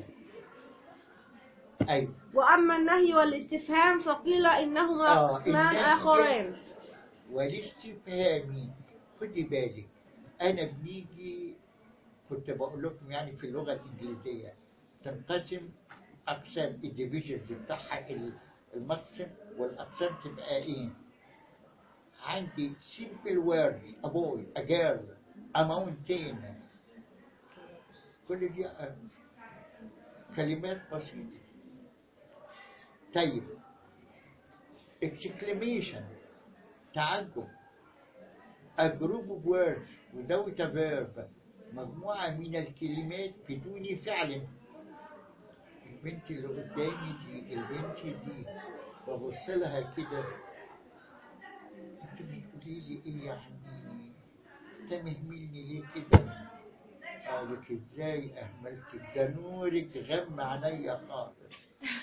أيوه وأما النهي والاستفهام فقيل إنهما آه، قسمان النهي- آخران والاستفهامي خدي بالك أنا بنيجي كنت بقول لكم يعني في اللغة الإنجليزية تنقسم أقسام الديفيجنز بتاعها ال- المقسم والأقسام تبقى إيه؟ عندي simple words a boy a girl a mountain كل دي آه، كلمات بسيطة طيب exclamation تعجب a group of words without a verb مجموعة من الكلمات بدون فعل البنت اللي قدامي دي البنت دي ببص لها كده انت بتقولي لي ايه يعني انت مهملني ليه كده قالك ازاي اهملتك ده نورك غم عليا خالص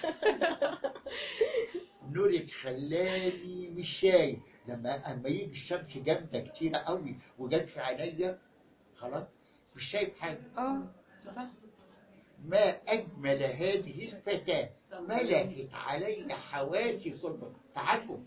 نورك خلاني مش شايف لما اما يجي الشمس جامده كتيره قوي وجت في عينيا خلاص مش شايف حاجه اه صح ما أجمل هذه الفتاة ملكت علي حواسي كلها تعجب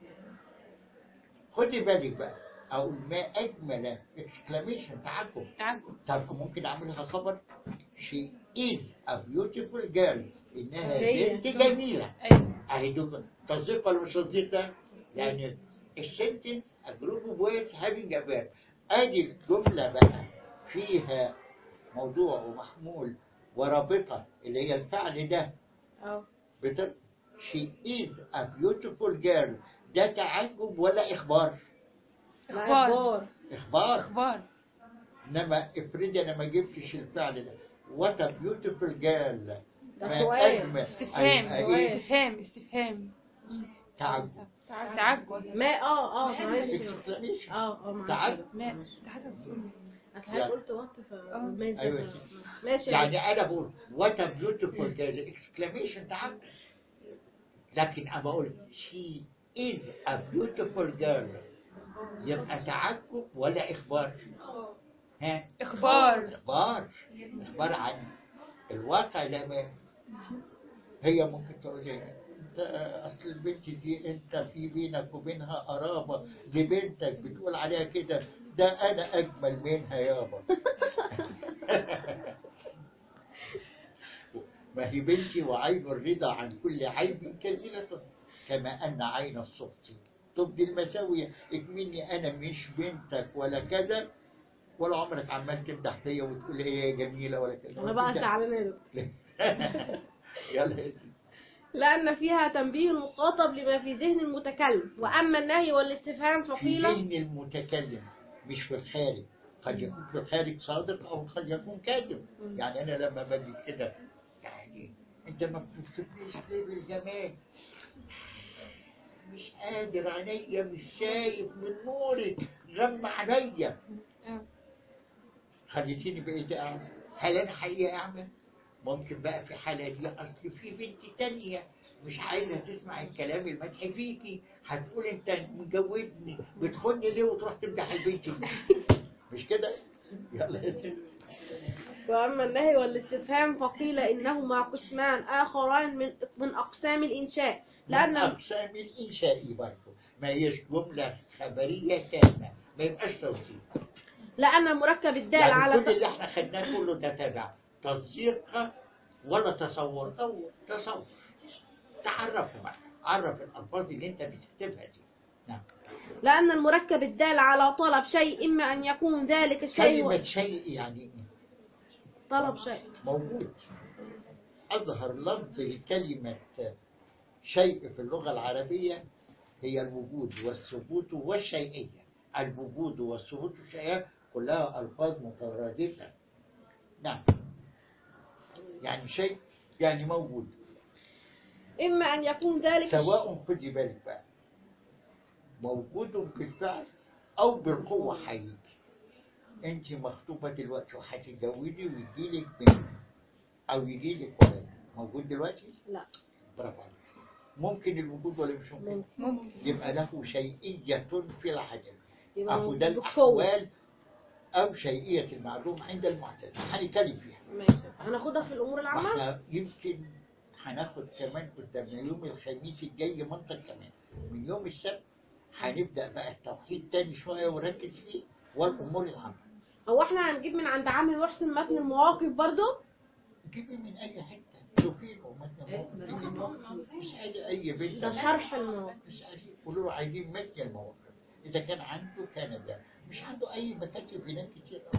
خدي بالك بقى أقول ما أجمل exclamation تعجب تعجب طب ممكن أعملها خبر she is a beautiful girl إنها هي. بنت جميلة ايوه أهي دول تصديق ولا مش تصديق ده؟ يعني السنتنس a group of words having a verb ادي الجملة بقى فيها موضوع ومحمول ورابطة اللي هي الفعل ده اه بتر... she is a beautiful girl ده تعجب ولا إخبار؟ لا اخبار اخبار إخبار اخبار إنما افرضي أنا ما جبتش الفعل ده what a beautiful girl ده ما سؤال. أجمل استفهام أيوة، إيه؟ استفهام استفهام تعجب تعجب ما اه اه معلش exclamation. اه اه معلش تعجب ما انت حسب بتقول اصل حضرتك قلت وات ف ماشي أيوة ف- ستي. ماشي يعني أنا بقول what a beautiful girl exclamation تعجب لكن أما أقول she is a beautiful girl يبقى تعجب ولا إخبار؟ ها؟ اخبار إخبار إخبار عن الواقع لما هي ممكن تقول لي "أنت أصل البنت دي أنت في بينك وبينها قرابة دي بنتك بتقول عليها كده ده أنا أجمل منها يابا ما هي بنتي وعين الرضا عن كل عيب كليلة كما أن عين الصبط تبدي المساوية اكمني أنا مش بنتك ولا كذا ولا عمرك عمال تمدح فيا وتقول هي جميلة ولا كذا انا بقى زعلانه يا دكتور. يلا يا سيدي لان فيها تنبيه المخاطب لما في ذهن المتكلم واما النهي والاستفهام في فقيل ذهن المتكلم مش في الخارج قد يكون في الخارج صادق او قد يكون كاذب يعني انا لما باجي كده يعني انت ما بتوصفنيش ليه بالجمال مش قادر عينيا مش شايف من نورك غم عينيا آه. خليتيني بقيت اعمى هل انا حقيقة اعمى ممكن بقى في حالة دي اصل في بنت تانية مش عايزة تسمع الكلام المدح فيكي هتقول انت مجوزني بتخوني ليه وتروح تمدح البنت دي مش كده يلا يا سيدي. واما النهي والاستفهام فقيل انهما قسمان اخران من من اقسام الانشاء من لان اقسام الانشائي برضه ما هيش جملة خبرية تامة ما يبقاش توصيف لان المركب الدال يعني على كل اللي احنا خدناه كله ده تبع تصديق ولا تصور تصور تصور تعرفوا بقى عرف الألفاظ اللي أنت بتكتبها دي نعم لأن المركب الدال على طلب شيء إما أن يكون ذلك الشيء كلمة شيء يعني إيه؟ طلب شيء موجود أظهر لفظ لكلمة شيء في اللغة العربية هي الوجود والثبوت والشيئية الوجود والثبوت والشيئية كلها ألفاظ مترادفة نعم يعني شيء يعني موجود إما أن يكون ذلك الشيء سواء خدي بالك بقى موجود بالفعل أو بالقوة حقيقي أنت مخطوبة دلوقتي وهتتجوزي ويجيلك بنت أو يجيلك ولد موجود دلوقتي؟ لا برافو عليك ممكن الوجود ولا مش ممكن؟ ممكن. ممكن يبقى له شيئية في العدم يبقى أهو ده بالقوة. الأحوال أو شيئية المعلوم عند المعتزلة هنتكلم فيها ماشي هناخدها في الأمور العامة واحنا يمكن هناخد كمان قدام يوم الخميس الجاي منطق كمان من يوم السبت هنبدأ بقى التوحيد تاني شوية وركز فيه والأمور العامة هو احنا هنجيب من عند عمي محسن متن المواقف برضو جيبي من أي حتة شوفي له متن المواقف مش عايز أي بنت ده شرح المواقف مش عايزين قولوا له عايزين متن المواقف إذا كان عنده كان ده مش عنده أي مكاتب هناك كتير أوي.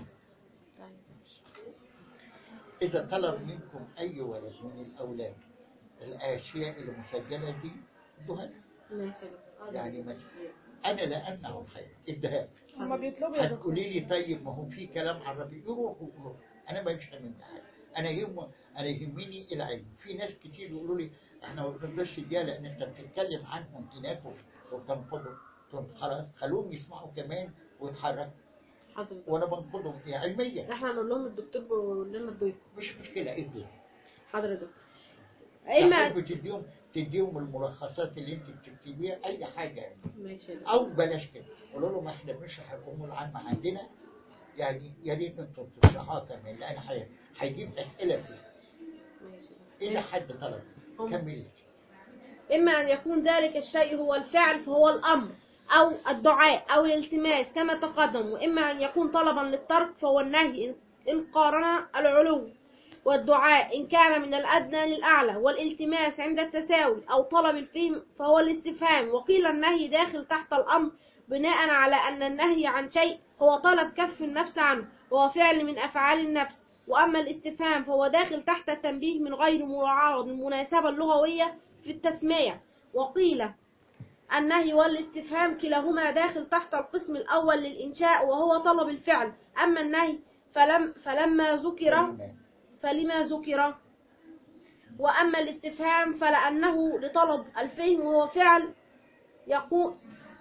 إذا طلب منكم أي ولد من الأولاد الأشياء المسجلة دي ادوها له. ماشي يعني ما أنا لا أمنع الخير ادها هما بيطلبوا يا دكتور هتقولي لي طيب ما هو في كلام عربي يروحوا يروحوا أنا ما مش من حاجة أنا يهم أنا يهمني العلم في ناس كتير يقولوا لي إحنا ما بنقدرش دي لأن أنت بتتكلم عنهم هناك وبتنقضهم طب خلاص خلوهم يسمعوا كمان ويتحركوا حضرتك وأنا بنقضهم إيه علميا احنا هنقول لهم الدكتور بيقول لنا الضيف مش مشكلة إيه دول حضرتك إما إما تديهم تديهم الملخصات اللي أنت بتكتبيها أي حاجة يعني. ماشي يا دكتور. او بلاش كده قولوا له ما احنا بنشرح الامور العامه عندنا يعني يا ريت انتوا تشرحوها كمان لان هي- هيجيب اسئله فيها ماشي اذا حد طلب هم. كملي إما أن يكون ذلك الشيء هو الفعل فهو الأمر أو الدعاء أو الالتماس كما تقدم وإما أن يكون طلبا للترك فهو النهي إن- إن قارن العلو والدعاء إن كان من الأدنى للأعلى والالتماس عند التساوي أو طلب الفهم فهو الاستفهام وقيل النهي داخل تحت الأمر بناء على أن النهي عن شيء هو طلب كف النفس عنه وهو فعل من أفعال النفس وأما الاستفهام فهو داخل تحت التنبيه من غير مراعاة للمناسبة اللغوية في التسمية وقيل النهي والاستفهام كلاهما داخل تحت القسم الأول للإنشاء وهو طلب الفعل أما النهي فلم فلما ذكر فلما ذكر وأما الاستفهام فلأنه لطلب الفهم وهو فعل يقوم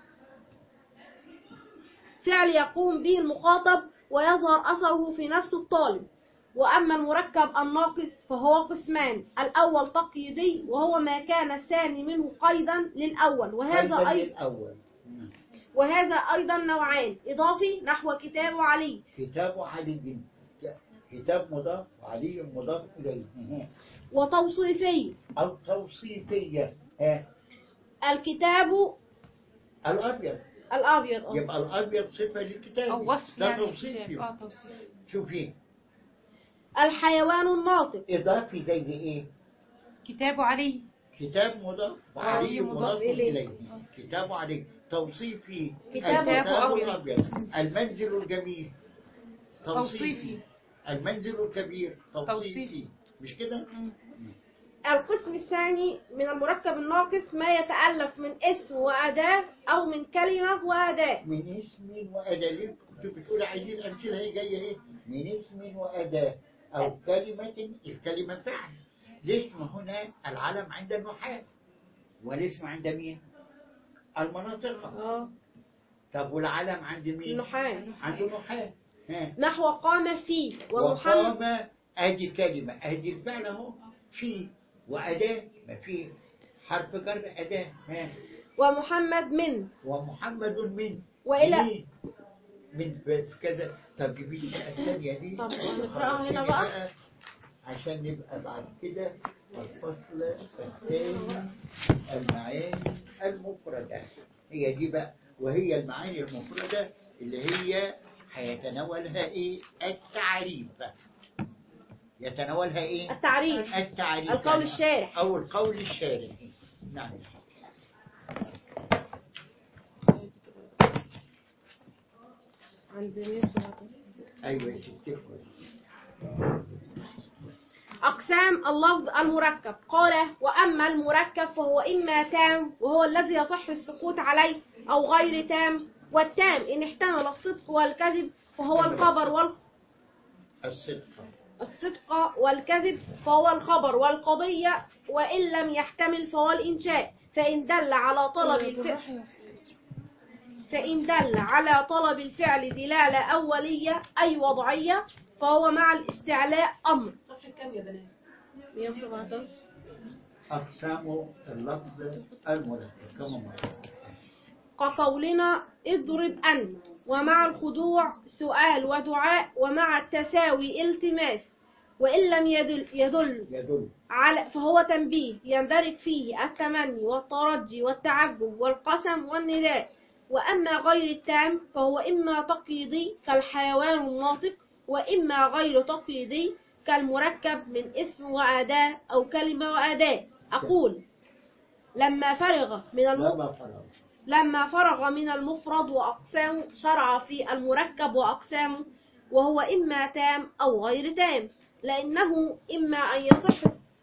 فعل يقوم به المخاطب ويظهر أثره في نفس الطالب وأما المركب الناقص فهو قسمان الأول تقييدي وهو ما كان الثاني منه قيدا للأول وهذا قيداً أيضا للأول نعم. وهذا أيضا نوعان إضافي نحو كتاب علي كتاب علي كتاب مضاف وعلي مضاف إليه وتوصيفي أو توصيفية ها الكتاب الأبيض الأبيض آه. يبقى الأبيض صفة للكتاب أو وصف ده يعني توصيفي اه توصيف شوفي الحيوان الناطق إضافي زي إيه كتاب علي كتاب مضاف وعلي وعلي مضاف مضاف إليه إليه. كتاب علي توصيفي كتاب الكتاب أبيض. الأبيض المنزل الجميل توصيفي المنزل الكبير توصيفي توصيفي. مش كده؟ مم. القسم الثاني من المركب الناقص ما يتألف من اسم وأداة أو من كلمة وأداة من اسم وأداة ليه كنت بتقول عايزين أمثلة هي جاية إيه؟ من اسم وأداة أو كلمة الكلمة فعل الاسم هنا العلم عند النحاة والاسم عند مين؟ المناطق آه. طب والعلم عند مين؟ النحاة عند النحاة ها نحو قام فيه ومحمد وقام ادي كلمة ادي الفعل اهو في وأداة ما في حرف جر أداة ها ومحمد من ومحمد من وإلى- من من في كذا طب جيبي لي بقى الثانية دي طب نقرأها هنا خلصيني بقى. عشان نبقى بعد كده الفصل الثاني المعاني المفردة هي دي بقى وهي المعاني المفردة اللي هي هيتناولها ايه التعريف يتناولها ايه التعريف التعريف القول الشارح. او القول الشارح نعم ايوه يا ستي أقسام اللفظ المركب قال وأما المركب فهو إما تام وهو الذي يصح السكوت عليه أو غير تام والتام إن احتمل الصدق والكذب فهو الخبر وال... الصدق الصدق والكذب فهو الخبر والقضية وإن لم يحتمل فهو الإنشاء فإن دل على طلب الفعل فإن دل على طلب الفعل دلالة أولية أي وضعية فهو مع الاستعلاء أمر صفحة كام يا بنات؟ 117 أقسام اللفظ المركب كما مرة كقولنا اضرب أنت ومع الخضوع سؤال ودعاء ومع التساوي التماس وإن لم يدل, يدل يدل على فهو تنبيه يندرج فيه التمني والترجي والتعجب والقسم والنداء وأما غير التام فهو إما تقييدي كالحيوان الناطق وإما غير تقييدي كالمركب من اسم وأداة أو كلمة وأداة أقول لما فرغ من المفرد لما فرغ لما فرغ من المفرد وأقسامه شرع في المركب وأقسامه وهو إما تام أو غير تام لأنه إما أن يصح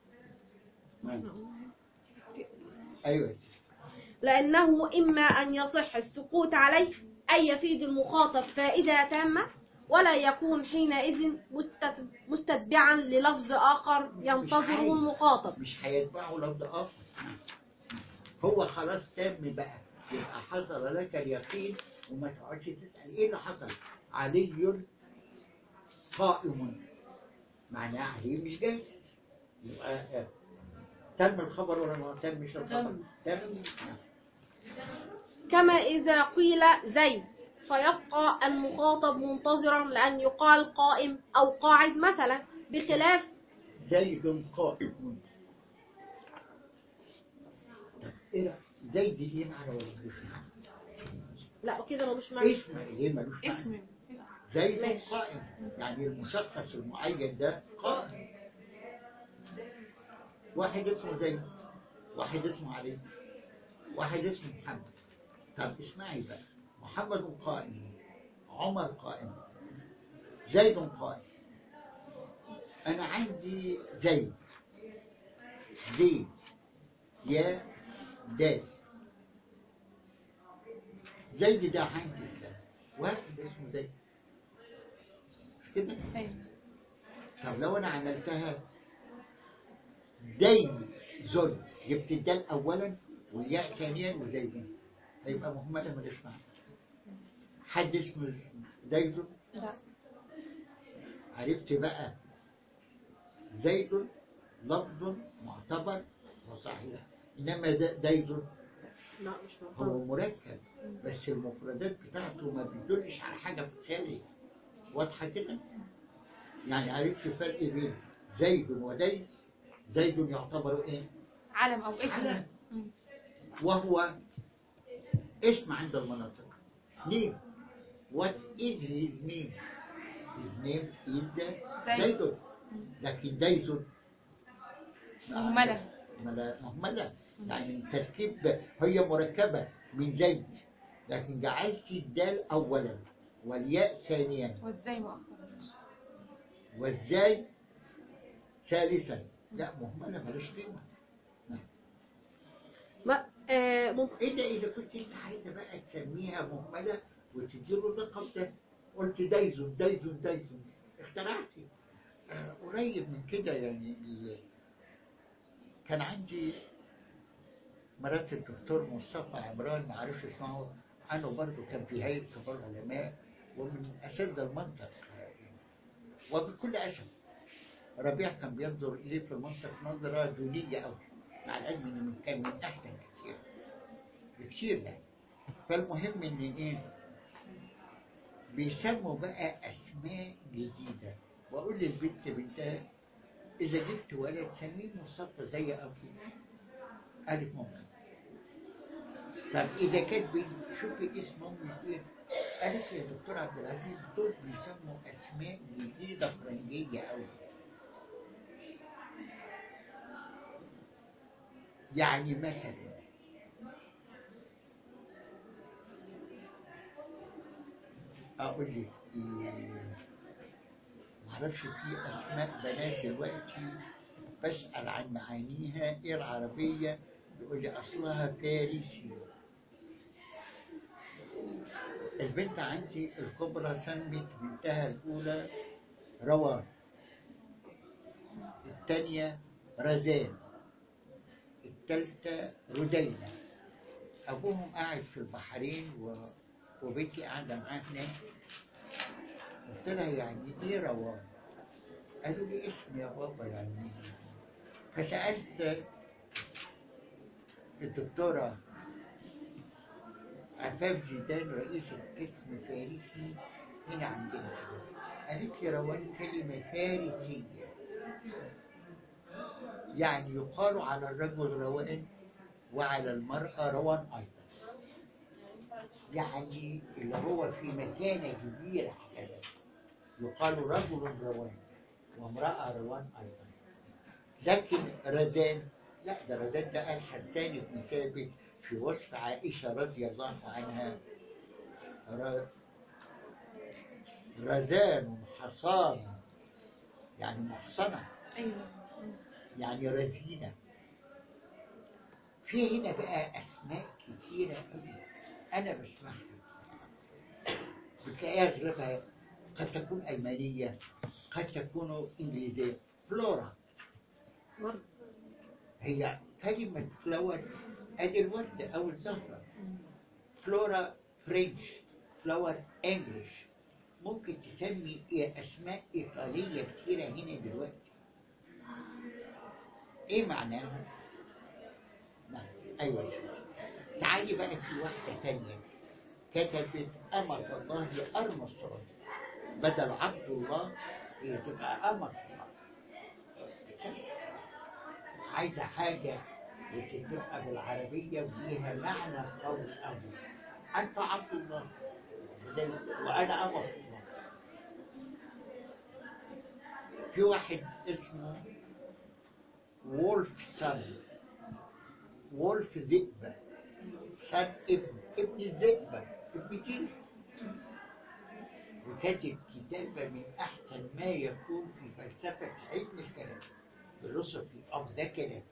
أيوة لأنه إما أن يصح السكوت عليه أي يفيد المخاطب فائدة تامة ولا يكون حينئذ مستت- مستتبعا للفظ آخر ينتظره المخاطب مش هيتبعوا لفظ آخر هو خلاص تم بقى يبقى حصل لك اليقين وما تقعدش تسأل إيه اللي حصل علي قائم معناه علي مش جاهز يبقى آه، تم الخبر ولا ما تمش الخبر تم نعم. كما إذا قيل زيد فيبقى المخاطب منتظرا لأن يقال قائم أو قاعد مثلا بخلاف زيد قائم طب ايه رأيك؟ زيد ايه معنى ولا ملوش معنى؟ لا كده ملوش معنى اسم ايه ملوش معنى؟ اسم اسم. زيد ماشي. قائم يعني المشخص المعين ده قائم واحد اسمه زيد واحد اسمه علي واحد اسمه محمد طب اسمعي بقى محمد قائم عمر قائم زيد قائم أنا عندي زيد زيد يا دال زيد ده عندي ده واحد اسمه زيد مش كده ايوه طب لو انا عملتها دين زل جبت الدال اولا والياء ثانيا وزيد هيبقى مهمله ماليش معنى حد اسمه زيد لا عرفت بقى زيد لفظ معتبر وصحيح انما ده زيد لا مش هو معتبر مركب بس المفردات بتاعته ما بيدلش على حاجه مثاليه واضحه كده يعني عرفت الفرق بين زيد وديس زيد يعتبر ايه علم او اسم علم. مم. وهو اسم عند المناطق name what is his name his name is زيد. زيد لكن زيد مهملة. مهملة مهملة يعني التركيب هي مركبة من زيد لكن جعلت الدال أولا والياء ثانيا وازاي مؤخرا والزاي ثالثا لا مهملة مالوش قيمة ما آه ممكن إلا إذا كنت أنت عايزة بقى تسميها مهملة وتديله اللقب ده قلت دايزون دايزون دايزون اخترعتي آه، قريب من كده يعني ال- كان عندي مرات الدكتور مصطفى عمران ما عرفش اسمه عنه برضه كان في هيئة كبار العلماء ومن أسد المنطق وبكل أسف ربيع كان بينظر إليه في المنطق نظرة دونية أوي مع العلم إنه كان من أحسن كتير بكتير يعني فالمهم إن إيه بيسموا بقى أسماء جديدة وأقول للبنت بنتها إذا جبت ولد سميه مصطفى زي أبوه ألف ممكن طب إذا كانت بنت شوفي اسم أمي إيه قالت لي يا دكتور عبد العزيز دول بيسموا أسماء جديدة فرنجية أوي يعني مثلا أقول لك إيه، معرفش في أسماء بنات دلوقتي بسأل عن معانيها إيه العربية يقول لي أصلها فارسي البنت عندي الكبرى سمت بنتها الأولى روان الثانية رزان الثالثة ردينة أبوهم قاعد في البحرين و... وبنتي قاعدة معاه هناك قلت لها يعني إيه روان؟ قالوا لي اسم يا بابا يعني فسألت الدكتورة عفاف زيدان رئيس القسم الفارسي هنا عندنا قالت لي روان كلمة فارسية يعني يقال على الرجل روان وعلى المرأة روان أيضا يعني اللي هو في مكانة كبيرة كده يقال رجل روان وامرأة روان أيضا لكن رزان لا ده رزان ده قال حسان بن ثابت في وصف عائشة رضي الله عنها ر- رزان حصان يعني محصنة ايوه يعني رزينة في هنا بقى أسماء كتيرة أوي أنا بسمعها بتلاقيها أغلبها قد تكون ألمانية قد تكون إنجليزية فلورا برضه هي كلمة فلور أدي الوردة أو الزهرة فلورا فرنش فلور انجلش ممكن تسمي إيه أسماء إيطالية كتيرة هنا دلوقتي إيه معناها؟ نعم أيوة يا شيخ. تعالي بقى في واحدة تانية كتبت أمة الله أرمسترون بدل عبد الله هي تبقى أمة الله عايزة حاجة وتبقى بالعربية وليها معنى قوي قوي أنت عبد الله زي- وأنا أمر الله في واحد اسمه وولف سن وولف ذئب سن ابن ابن الذئب ابن كيف وكاتب كتابة من أحسن ما يكون في فلسفة علم الكلام philosophy of the كلام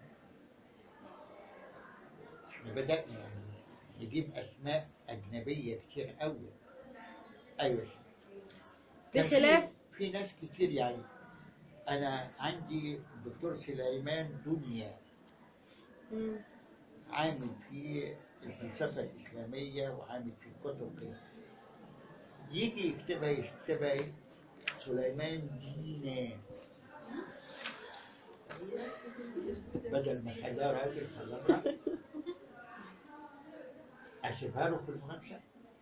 احنا بدأنا يعني نجيب أسماء أجنبية كتير قوي أيوة كان في- بخلاف في ناس كتير يعني أنا عندي الدكتور سليمان دنيا مم. عامل في الفلسفة الإسلامية وعامل في كتب كده يجي يكتبها يكتبها إيه؟ سليمان دينا بدل ما خلاه راجل خلاه امرأة أسيبها له في المناقشة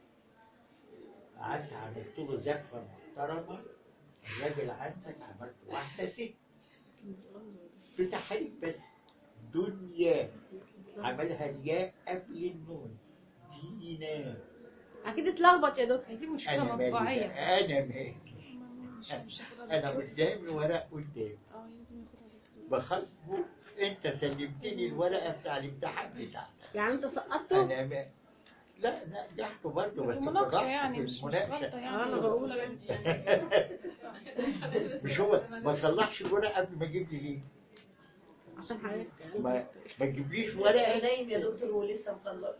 قعدت عملت له زفة محترمة الراجل عندك عملت واحدة ست في تحريف بس دنيا عملها الياء قبل النون دينا اكيد اتلخبط يا دكتور دي مشكلة انا مالي مطبعية بقى، انا مالي انا قدامي ورق قدامي اه لازم ياخدها بس بخاطبه انت سلمتني الورقه بتاع الامتحان بتاعك يعني انت سقطته انا ما لا لا نجحت برضه بس مناقشة بضغط يعني في مش مش المناقشة. غلطة يعني أنا بقول مش هو ما طلعش الورقه قبل ما يجيب لي ليه؟ عشان حضرتك ما ما تجيبليش ورقه نايم يا دكتور ولسه مخلص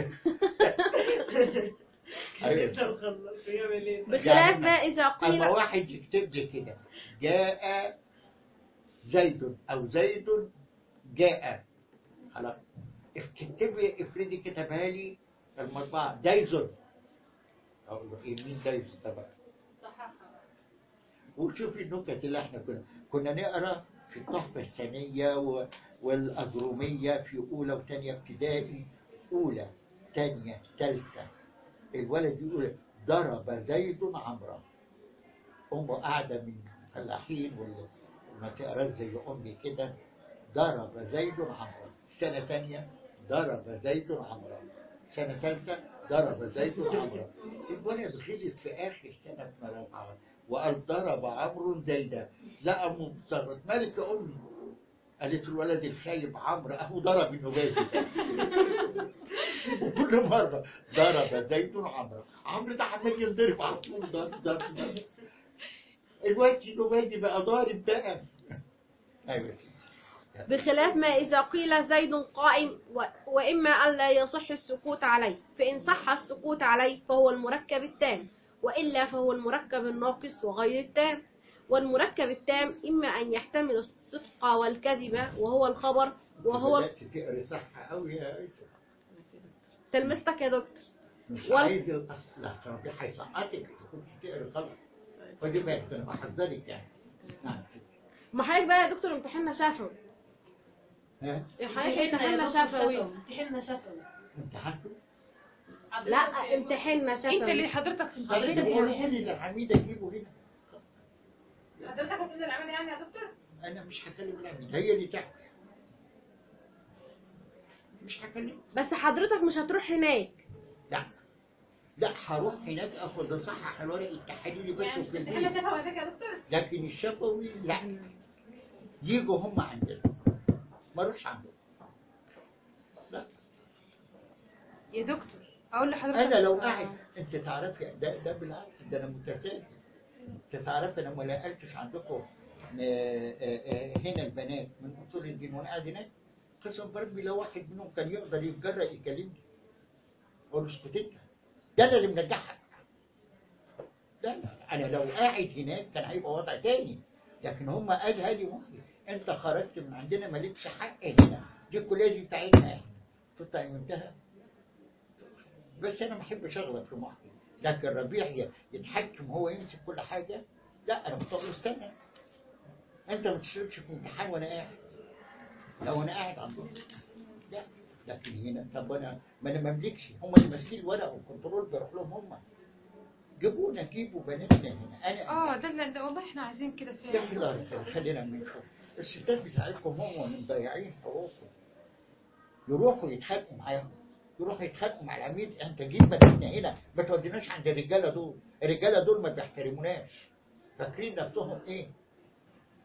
أيوة. لسه مخلص يعمل ايه بخلاف يعني ما اذا قيل اما واحد يكتب لي كده جاء زيد او زيد جاء خلاص اكتب لي افرضي كتبها لي المطبعه دايزون اقول له ايه مين دايزون ده بقى وشوفي النكت اللي احنا كنا كنا نقرا في التحفه الثانيه و- والاجروميه في اولى وثانيه ابتدائي اولى ثانيه ثالثه الولد يقول ضرب زيد عمرا امه قاعده من الفلاحين واللي ما تقراش زي امي كده ضرب زيد عمرا سنه ثانيه ضرب زيد عمرا سنه ثالثه ضرب زيد عمرا الولد غلط في اخر سنه في رابعه وقال ضرب عمرو زيدا لا امه بتصرف مالك يا امي قالت الولد الخايب عمرو اهو ضرب النباتي وكل مره ضرب زيد عمرو عمرو ده عمال ينضرب على طول ضرب ضرب ضرب الوقت النباتي بقى ضارب بقى ايوه يا سيدي. بخلاف ما إذا قيل زيد قائم و- وإما أن لا يصح السكوت عليه فإن صح السكوت عليه فهو المركب التام وإلا فهو المركب الناقص وغير التام والمركب التام إما أن يحتمل الصدق والكذب وهو الخبر وهو بدأت تقري صح قوي يا ايسر تلمستك يا دكتور مش وال- عايز الاصل لا دي هيسقطك كنت تقري غلط خدي بالك انا بحذرك يعني نعم ستي. ما حضرتك بقى يا دكتور امتحاننا شفوي ها حضرتك امتحاننا شفوي امتحاننا شفوي امتحنتوا لا امتحاننا انت اللي شفوي حضرتك في حضرتك الامتحان قولوا لي العميده جيبوا هنا حضرتك هتنزل العمل يعني يا دكتور انا مش هكلم العميده هي اللي تحت مش هكلم بس حضرتك مش هتروح هناك لا لا هروح هناك اخد اصحح الورق التحاليلي بس في امتحان البيت شفوي هذاك يا دكتور لكن الشفوي لا يجوا هم عندنا ما اروحش عندهم لا يا دكتور اقول لحضرتك انا لو قاعد انت تعرفي ده ده بالعكس ده انا متساهل انت تعرفي انا ما لقيتش عندكم آه، آه، آه، هنا البنات من اصول الدين وانا قاعد هناك قسم بربي لو واحد منهم كان يقدر يتجرأ يكلمني اقول له اسكت انت ده انا اللي منجحك لا لا انا لو قاعد هناك كان هيبقى وضع تاني لكن هم قال هادي مخي انت خرجت من عندنا مالكش حق هنا دي الكليه دي بتاعتنا احنا كنت عملتها بس انا ما احبش اغلط في مخي لكن ربيع ي- يتحكم هو يمسك كل حاجه لا انا بقول له استنى انت ما تشربش في امتحان وانا قاعد لو انا قاعد عندهم لا لكن هنا طب انا ما انا ما املكش هم اللي ماسكين الورق والكنترول بيروح لهم هم جيبونا جيبوا بناتنا هنا انا اه ده اللي ده والله احنا عايزين كده يا فعلا خلال خلينا نشوف الستات بتاعتكم هم من ضايعين حقوقهم يروحوا يتخانقوا معاهم يروحوا يتخانقوا مع العميد انت جيب بناتنا هنا ما توديناش عند الرجاله دول الرجاله دول ما بيحترموناش فاكرين نفسهم ايه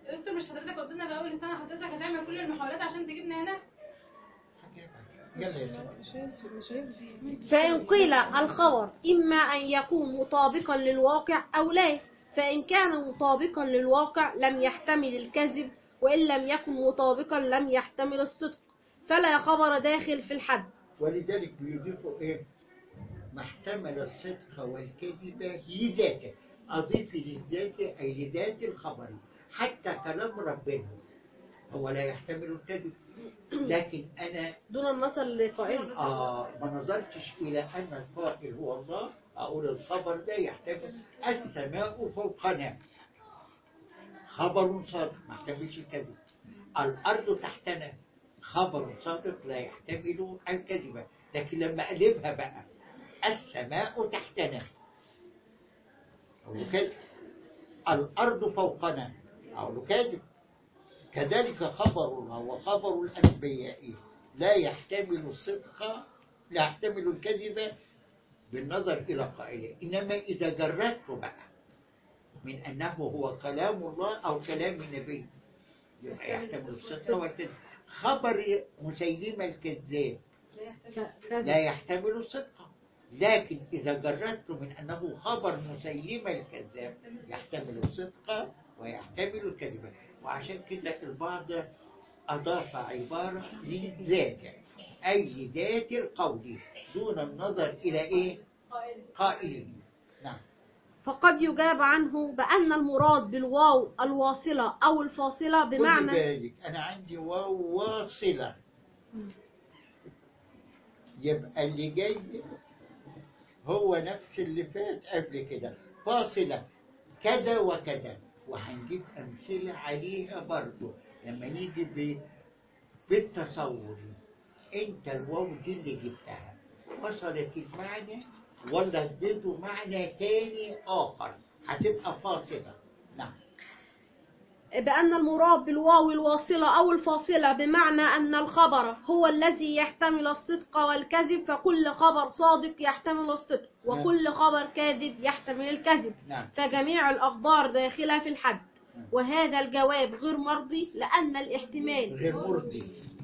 يا دكتور مش حضرتك قلت لنا في اول السنه حضرتك هتعمل كل المحاولات عشان تجيبنا هنا يلا يا سيدي فإن قيل الخبر إما أن يكون مطابقا للواقع أو لا فإن كان مطابقا للواقع لم يحتمل الكذب وإن لم يكن مطابقا لم يحتمل الصدق فلا خبر داخل في الحد ولذلك بيضيفوا ايه ما احتمل الصدق والكذب لذاته اضيف للذات اي لذات الخبر حتى كلام ربنا هو لا يحتمل الكذب لكن انا دون النصر لقائله آه ما نظرتش الى ان القائل هو الله اقول الخبر ده يحتمل السماء فوقنا خبر صادق ما يحتملش الكذب الارض تحتنا خبر صادق لا يحتمل الكذب لكن لما اقلبها بقى السماء تحتنا أقول كذب الارض فوقنا اقول كذب كذلك خبر الله وخبر الانبياء لا يحتمل الصدق لا يحتمل الكذب بالنظر إلى قائله إنما إذا جردته بقى من أنه هو كلام الله أو كلام النبي يبقى يحتمل الصدق والكذب خبر مسيلمة الكذاب لا يحتمل الصدق لكن إذا جردته من أنه خبر مسيلمة الكذاب يحتمل الصدق ويحتمل الكذب وعشان كده البعض أضاف عبارة للذات أي لذات القول دون النظر إلى إيه؟ قائله نعم فقد يجاب عنه بأن المراد بالواو الواصلة أو الفاصلة خد بمعنى بالك أنا عندي واو واصلة يبقى اللي جاي هو نفس اللي فات قبل كده فاصلة كذا وكذا وهنجيب أمثلة عليها برضو لما نيجي ب... بالتصور انت الواو دي اللي جبتها وصلت المعنى ولا اديته معنى تاني آخر هتبقى فاصلة نعم بأن المراد بالواو الواصلة أو الفاصلة بمعنى أن الخبر هو الذي يحتمل الصدق والكذب فكل خبر صادق يحتمل الصدق وكل خبر كاذب يحتمل الكذب نعم فجميع الأخبار داخلة في الحد وهذا الجواب غير مرضي لأن الاحتمال غير مرضي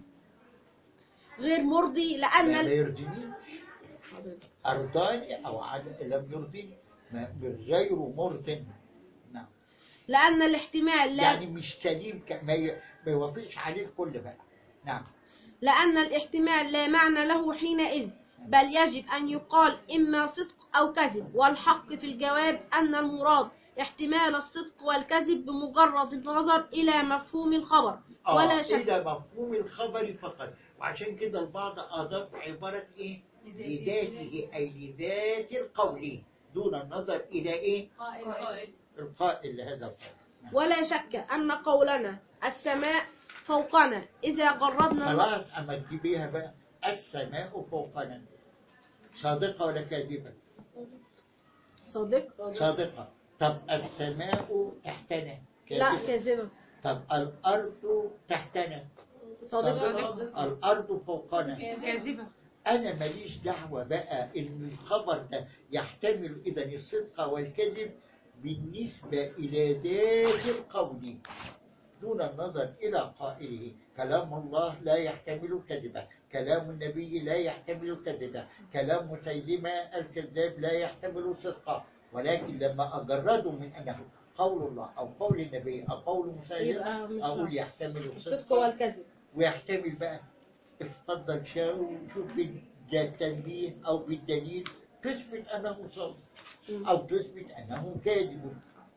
غير مرضي لأن لا ال- يرضيني أرضاني أو عد... لم يرضيني ما- غير مرض نعم لأن الاحتمال لا يعني مش سليم ك... ما, ي... ما يوافقش عليه الكل بقى نعم لأن الاحتمال لا معنى له حينئذ بل يجب أن يقال إما صدق أو كذب والحق في الجواب أن المراد احتمال الصدق والكذب بمجرد النظر إلى مفهوم الخبر آه ولا شك إلى مفهوم الخبر فقط وعشان كده البعض أضاف عبارة إيه لذاته أي لذات القول دون النظر إلى إيه القائل لهذا القول نعم. ولا شك أن قولنا السماء فوقنا إذا جردنا خلاص أما تجيبيها بقى السماء فوقنا صادقة ولا كاذبة صادق صادقة طب السماء تحتنا لا كاذبة كاذبة طب الأرض تحتنا صادقة الأرض فوقنا كاذبه أنا ماليش دعوة بقى إن الخبر ده يحتمل إذا الصدق والكذب بالنسبة إلى ذات القول دون النظر إلى قائله كلام الله لا يحتمل كذبا كلام النبي لا يحتمل كذبا كلام مسيلمة الكذاب لا يحتمل صدقا ولكن لما أجرده من أنه قول الله أو قول النبي أو قول مسيلمة يبقى مش أقول يحتمل الصدق الصدق والكذب ويحتمل بقى اتفضل شاو وشوف بالتنبيه أو بالدليل تثبت أنه صادق أو تثبت أنه كاذب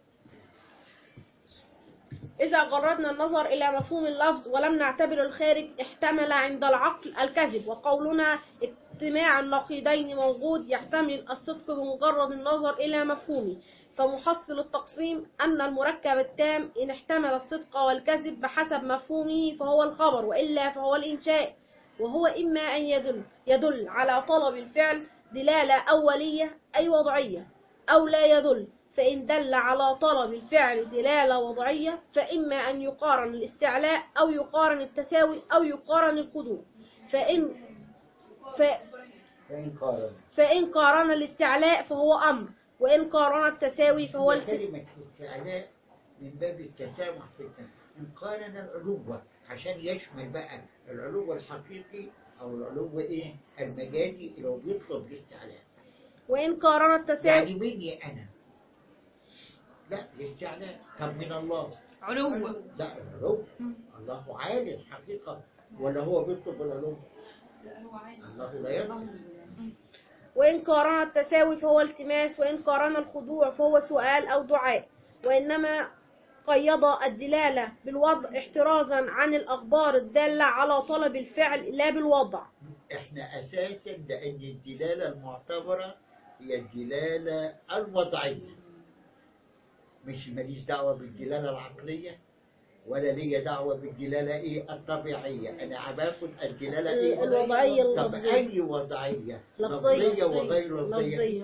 إذا جردنا النظر إلى مفهوم اللفظ ولم نعتبر الخارج احتمل عند العقل الكذب وقولنا اجتماع النقيضين موجود يحتمل الصدق بمجرد النظر إلى مفهومه فمحصل التقسيم أن المركب التام إن احتمل الصدق والكذب بحسب مفهومه فهو الخبر وإلا فهو الإنشاء وهو إما أن يدل يدل على طلب الفعل دلالة أولية أي وضعية أو لا يدل فإن دل على طلب الفعل دلالة وضعية فإما أن يقارن الاستعلاء أو يقارن التساوي أو يقارن الخضوع فإن ف فإن قارن فإن قارن الاستعلاء فهو أمر وإن قارن التساوي فهو الف... كلمة الاستعلاء من باب التسامح في التنفيذ إن قارن العلو عشان يشمل بقى العلو الحقيقي أو العلو إيه المجازي اللي هو بيطلب الاستعلاء وإن قارن التساوي يعني مني أنا لا الاستعلاء طب من الله علو لا العلو الله عالي الحقيقة ولا هو بيطلب العلو الله لا يطلب وإن قارن التساوي فهو التماس وإن قارن الخضوع فهو سؤال أو دعاء وإنما قيض الدلالة بالوضع احترازا عن الأخبار الدالة على طلب الفعل لا بالوضع احنا اساسا لان الدلاله المعتبره هي الدلاله الوضعيه مش ماليش دعوه بالدلاله العقليه ولا ليا دعوه بالدلاله ايه الطبيعيه انا باخد الدلاله ايه الوضعية طب اللفظية اي وضعيه لفظية لفظيه وغير لفظيه لفظية